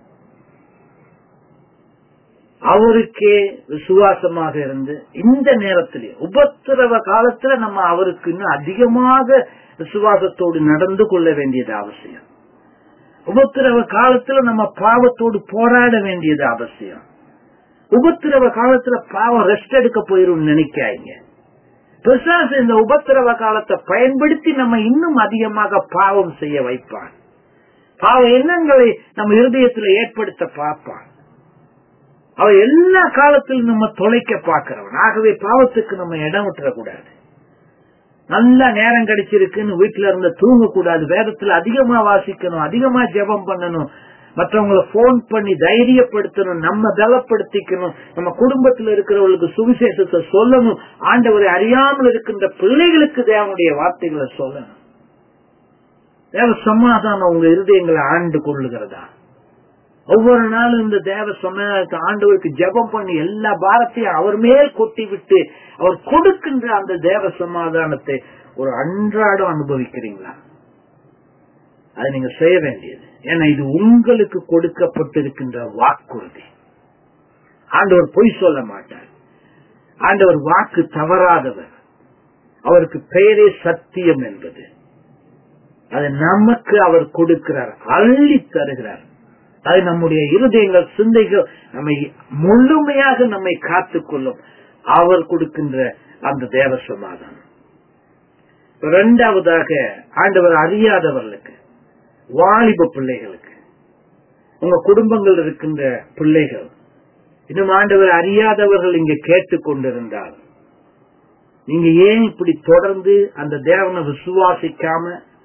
அவருக்கே விசுவாசமாக இருந்து இந்த நேரத்திலே உபத்திரவ காலத்துல நம்ம அவருக்கு இன்னும் அதிகமாக விசுவாசத்தோடு நடந்து கொள்ள வேண்டியது அவசியம் உபத்திரவ காலத்துல நம்ம பாவத்தோடு போராட வேண்டியது அவசியம் உபத்திரவ காலத்துல பாவம் ரெஸ்ட் எடுக்க போயிரும் நினைக்காங்க பிசாசு இந்த உபத்திரவ காலத்தை பயன்படுத்தி நம்ம இன்னும் அதிகமாக பாவம் செய்ய வைப்பான் பாவ எண்ணங்களை நம்ம இருதயத்துல ஏற்படுத்த பார்ப்பான் அவ எல்லா காலத்திலும் நம்ம தொலைக்க பார்க்கிறவன் ஆகவே பாவத்துக்கு நம்ம இடம் விட்டுறக்கூடாது நல்ல நேரம் கிடைச்சிருக்குன்னு வீட்டுல இருந்து தூங்க கூடாது வேதத்துல அதிகமா வாசிக்கணும் அதிகமா ஜெபம் பண்ணணும் மற்றவங்களை போன் பண்ணி தைரியப்படுத்தணும் நம்ம பலப்படுத்திக்கணும் நம்ம குடும்பத்தில் இருக்கிறவர்களுக்கு சுவிசேஷத்தை சொல்லணும் ஆண்டவரை அறியாமல் இருக்கின்ற பிள்ளைகளுக்கு தேவனுடைய வார்த்தைகளை சொல்லணும் தேவ சமாதானம் உங்க இருதயங்களை ஆண்டு கொள்ளுகிறதா ஒவ்வொரு நாளும் இந்த தேவ சமாதானத்தை ஆண்டவருக்கு ஜெபம் பண்ணி எல்லா பாரத்தையும் அவர் மேல் கொட்டி விட்டு அவர் கொடுக்கின்ற அந்த தேவ சமாதானத்தை ஒரு அன்றாடம் அனுபவிக்கிறீங்களா அது நீங்க செய்ய வேண்டியது ஏன்னா இது உங்களுக்கு கொடுக்கப்பட்டிருக்கின்ற வாக்குறுதி ஆண்டவர் பொய் சொல்ல மாட்டார் ஆண்டவர் வாக்கு தவறாதவர் அவருக்கு பெயரே சத்தியம் என்பது அது நமக்கு அவர் கொடுக்கிறார் அள்ளி தருகிறார் அது நம்முடைய இருதயங்கள் சிந்தைகள் நம்மை முழுமையாக நம்மை காத்துக் கொள்ளும் அவர் கொடுக்கின்ற அந்த தேவ சமாதானம் இரண்டாவதாக ஆண்டவர் அறியாதவர்களுக்கு வாலிப பிள்ளைகளுக்கு உங்க குடும்பங்கள் இருக்கின்ற பிள்ளைகள் இன்னும் ஆண்டவர் அறியாதவர்கள் இங்க கேட்டுக் கொண்டிருந்தால் நீங்க ஏன் இப்படி தொடர்ந்து அந்த தேவனை விசுவாசிக்காம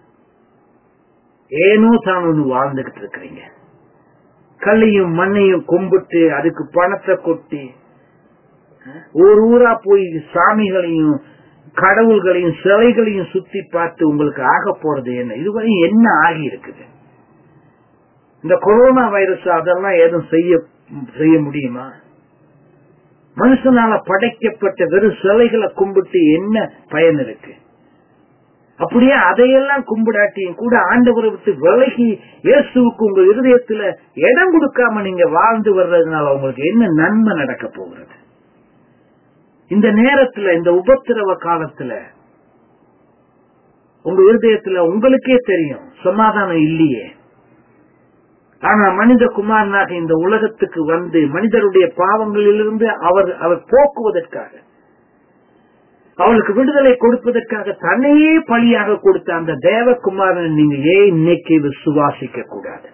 ஏனோ தான் ஒண்ணு வாழ்ந்துகிட்டு இருக்கிறீங்க கல்லையும் மண்ணையும் கும்பிட்டு அதுக்கு பணத்தை கொட்டி ஒரு ஊரா போய் சாமிகளையும் கடவுள்களையும் சிலைகளையும் சுத்தி பார்த்து உங்களுக்கு ஆக போறது என்ன இதுவரை என்ன ஆகி இருக்குது இந்த கொரோனா வைரஸ் அதெல்லாம் எதுவும் செய்ய செய்ய முடியுமா மனுஷனால படைக்கப்பட்ட வெறும் சிலைகளை கும்பிட்டு என்ன பயன் இருக்கு அப்படியே அதையெல்லாம் கும்பிடாட்டியும் கூட ஆண்டவரை விட்டு விலகி இயேசுவுக்கு உங்க இருதயத்துல இடம் கொடுக்காம நீங்க வாழ்ந்து வர்றதுனால உங்களுக்கு என்ன நன்மை நடக்க போகிறது இந்த நேரத்துல இந்த உபத்திரவ காலத்துல உங்க இருதயத்துல உங்களுக்கே தெரியும் சமாதானம் இல்லையே ஆனா மனித குமாரனாக இந்த உலகத்துக்கு வந்து மனிதருடைய பாவங்களிலிருந்து அவர் அவர் போக்குவதற்காக அவளுக்கு விடுதலை கொடுப்பதற்காக தன்னையே பழியாக கொடுத்த அந்த தேவகுமாரன் நீங்க ஏன் இன்னைக்கு விசுவாசிக்க கூடாது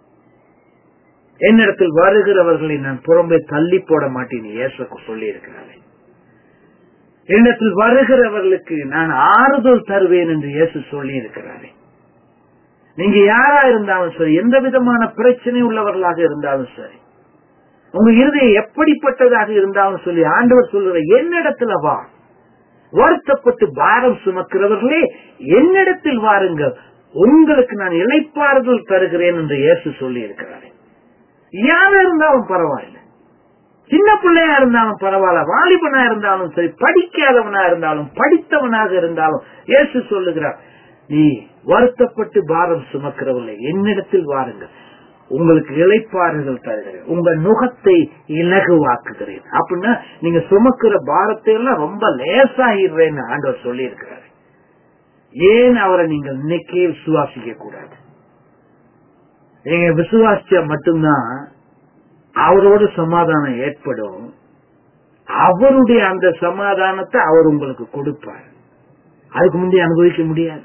என்னிடத்தில் வருகிறவர்களை நான் புறம்பே தள்ளி போட மாட்டேன் இயேசுக்கு சொல்லி இருக்கிறாரே என்னிடத்தில் வருகிறவர்களுக்கு நான் ஆறுதல் தருவேன் என்று இயேசு சொல்லி இருக்கிறாரே நீங்க யாரா இருந்தாலும் சரி எந்த விதமான பிரச்சனை உள்ளவர்களாக இருந்தாலும் சரி உங்க இருதயம் எப்படிப்பட்டதாக இருந்தாலும் சொல்லி ஆண்டவர் சொல்லுற என்னிடத்துல வா வருத்தப்பட்டு பாரம் சுமக்கிறவர்களே என்னிடத்தில் வாருங்கள் உங்களுக்கு நான் இழைப்பாறுதல் தருகிறேன் என்று இயேசு சொல்லி இருக்கிறார் யாரா இருந்தாலும் பரவாயில்ல சின்ன பிள்ளையா இருந்தாலும் பரவாயில்ல வாலிபனா இருந்தாலும் சரி படிக்காதவனா இருந்தாலும் படித்தவனாக இருந்தாலும் இயேசு சொல்லுகிறார் நீ வருத்தப்பட்டு பாரம் சுமக்கிறவர்களே என்னிடத்தில் வாருங்கள் உங்களுக்கு இழைப்பாறுதல் தருகிறேன் உங்க நுகத்தை இலகுவாக்குகிறேன் அப்படின்னா நீங்க சுமக்கிற பாரத்தை எல்லாம் ரொம்ப லேசாகிடுறேன்னு ஆண்டவர் சொல்லி இருக்கிறாரு ஏன் அவரை நீங்கள் இன்னைக்கே விசுவாசிக்க கூடாது நீங்க விசுவாசிச்சா மட்டும்தான் அவரோட சமாதானம் ஏற்படும் அவருடைய அந்த சமாதானத்தை அவர் உங்களுக்கு கொடுப்பார் அதுக்கு முந்தைய அனுபவிக்க முடியாது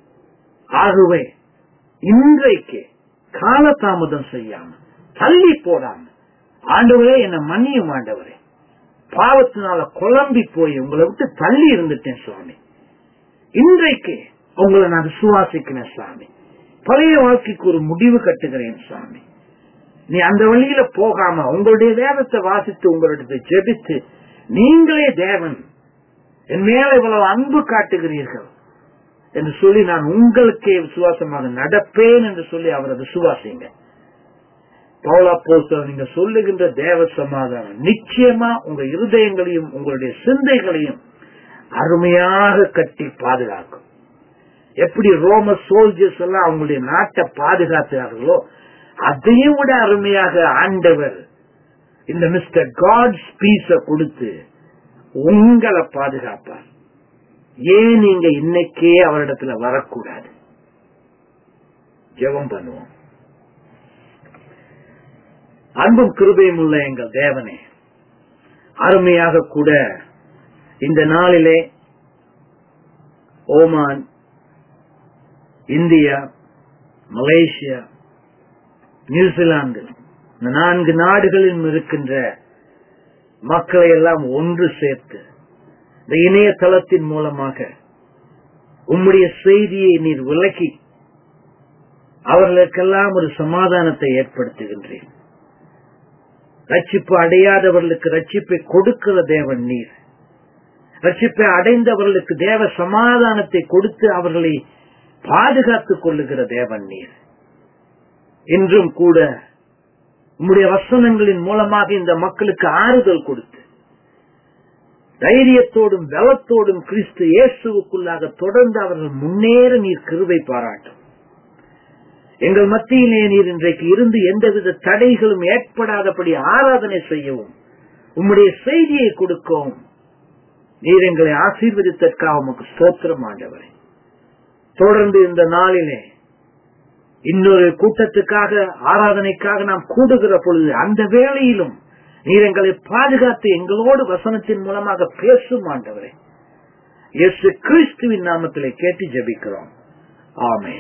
ஆகவே இன்றைக்கு காலதாமதம் செய்யாம தள்ளி போடாம ஆண்டவரே என்ன மன்னியும் ஆண்டவரே பாவத்தினால குழம்பி போய் உங்களை விட்டு தள்ளி இருந்துட்டேன் சுவாமி இன்றைக்கு உங்களை நான் விசுவாசிக்கிறேன் சுவாமி பழைய வாழ்க்கைக்கு ஒரு முடிவு கட்டுகிறேன் சுவாமி நீ அந்த வழியில போகாம உங்களுடைய வேதத்தை வாசித்து உங்களிடத்தை ஜெபித்து நீங்களே தேவன் என் மேல இவ்வளவு அன்பு காட்டுகிறீர்கள் என்று சொல்லி நான் உங்களுக்கே விசுவாசமாக நடப்பேன் என்று சொல்லி அவரை விசுவாசிங்க பவுலா போஸ்டர் நீங்க சொல்லுகின்ற தேவ சமாதானம் நிச்சயமா உங்க இருதயங்களையும் உங்களுடைய சிந்தைகளையும் அருமையாக கட்டி பாதுகாக்கும் எப்படி ரோம சோல்ஜர்ஸ் எல்லாம் அவங்களுடைய நாட்டை பாதுகாத்தார்களோ அதையும் விட அருமையாக ஆண்டவர் இந்த மிஸ்டர் காட்ஸ் பீஸ கொடுத்து உங்களை பாதுகாப்பார் ஏன் நீங்க இன்னைக்கே அவரிடத்துல வரக்கூடாது ஜெபம் பண்ணுவோம் அன்பும் கிருபையும் உள்ள எங்கள் தேவனே அருமையாக கூட இந்த நாளிலே ஓமான் இந்தியா மலேசியா நியூசிலாந்து இந்த நான்கு நாடுகளில் இருக்கின்ற மக்களை எல்லாம் ஒன்று சேர்த்து இந்த இணையதளத்தின் மூலமாக உம்முடைய செய்தியை நீர் விலக்கி அவர்களுக்கெல்லாம் ஒரு சமாதானத்தை ஏற்படுத்துகின்றேன் ரட்சிப்பு அடையாதவர்களுக்கு ரட்சிப்பை கொடுக்கிற தேவன் நீர் ரட்சிப்பை அடைந்தவர்களுக்கு தேவ சமாதானத்தை கொடுத்து அவர்களை பாதுகாத்துக் கொள்ளுகிற தேவன் நீர் இன்றும் கூட உம்முடைய வசனங்களின் மூலமாக இந்த மக்களுக்கு ஆறுதல் கொடுத்து தைரியத்தோடும் பலத்தோடும் கிறிஸ்து இயேசுவுக்குள்ளாக தொடர்ந்து அவர்கள் முன்னேற நீர் கிருபை பாராட்டும் எங்கள் மத்தியிலே நீர் இன்றைக்கு இருந்து எந்தவித தடைகளும் ஏற்படாதபடி ஆராதனை செய்யவும் உம்முடைய செய்தியை கொடுக்கவும் நீர் எங்களை ஆசீர்வதித்தற்காக உமக்கு ஸ்தோத்திரம் ஆண்டவரே தொடர்ந்து இந்த நாளிலே இன்னொரு கூட்டத்துக்காக ஆராதனைக்காக நாம் கூடுகிற பொழுது அந்த வேளையிலும் நீர் எங்களை பாதுகாத்து எங்களோடு வசனத்தின் மூலமாக பேசும் ஆண்டவரே இயேசு கிறிஸ்துவின் நாமத்திலே கேட்டு ஜெபிக்கிறோம் ஆமே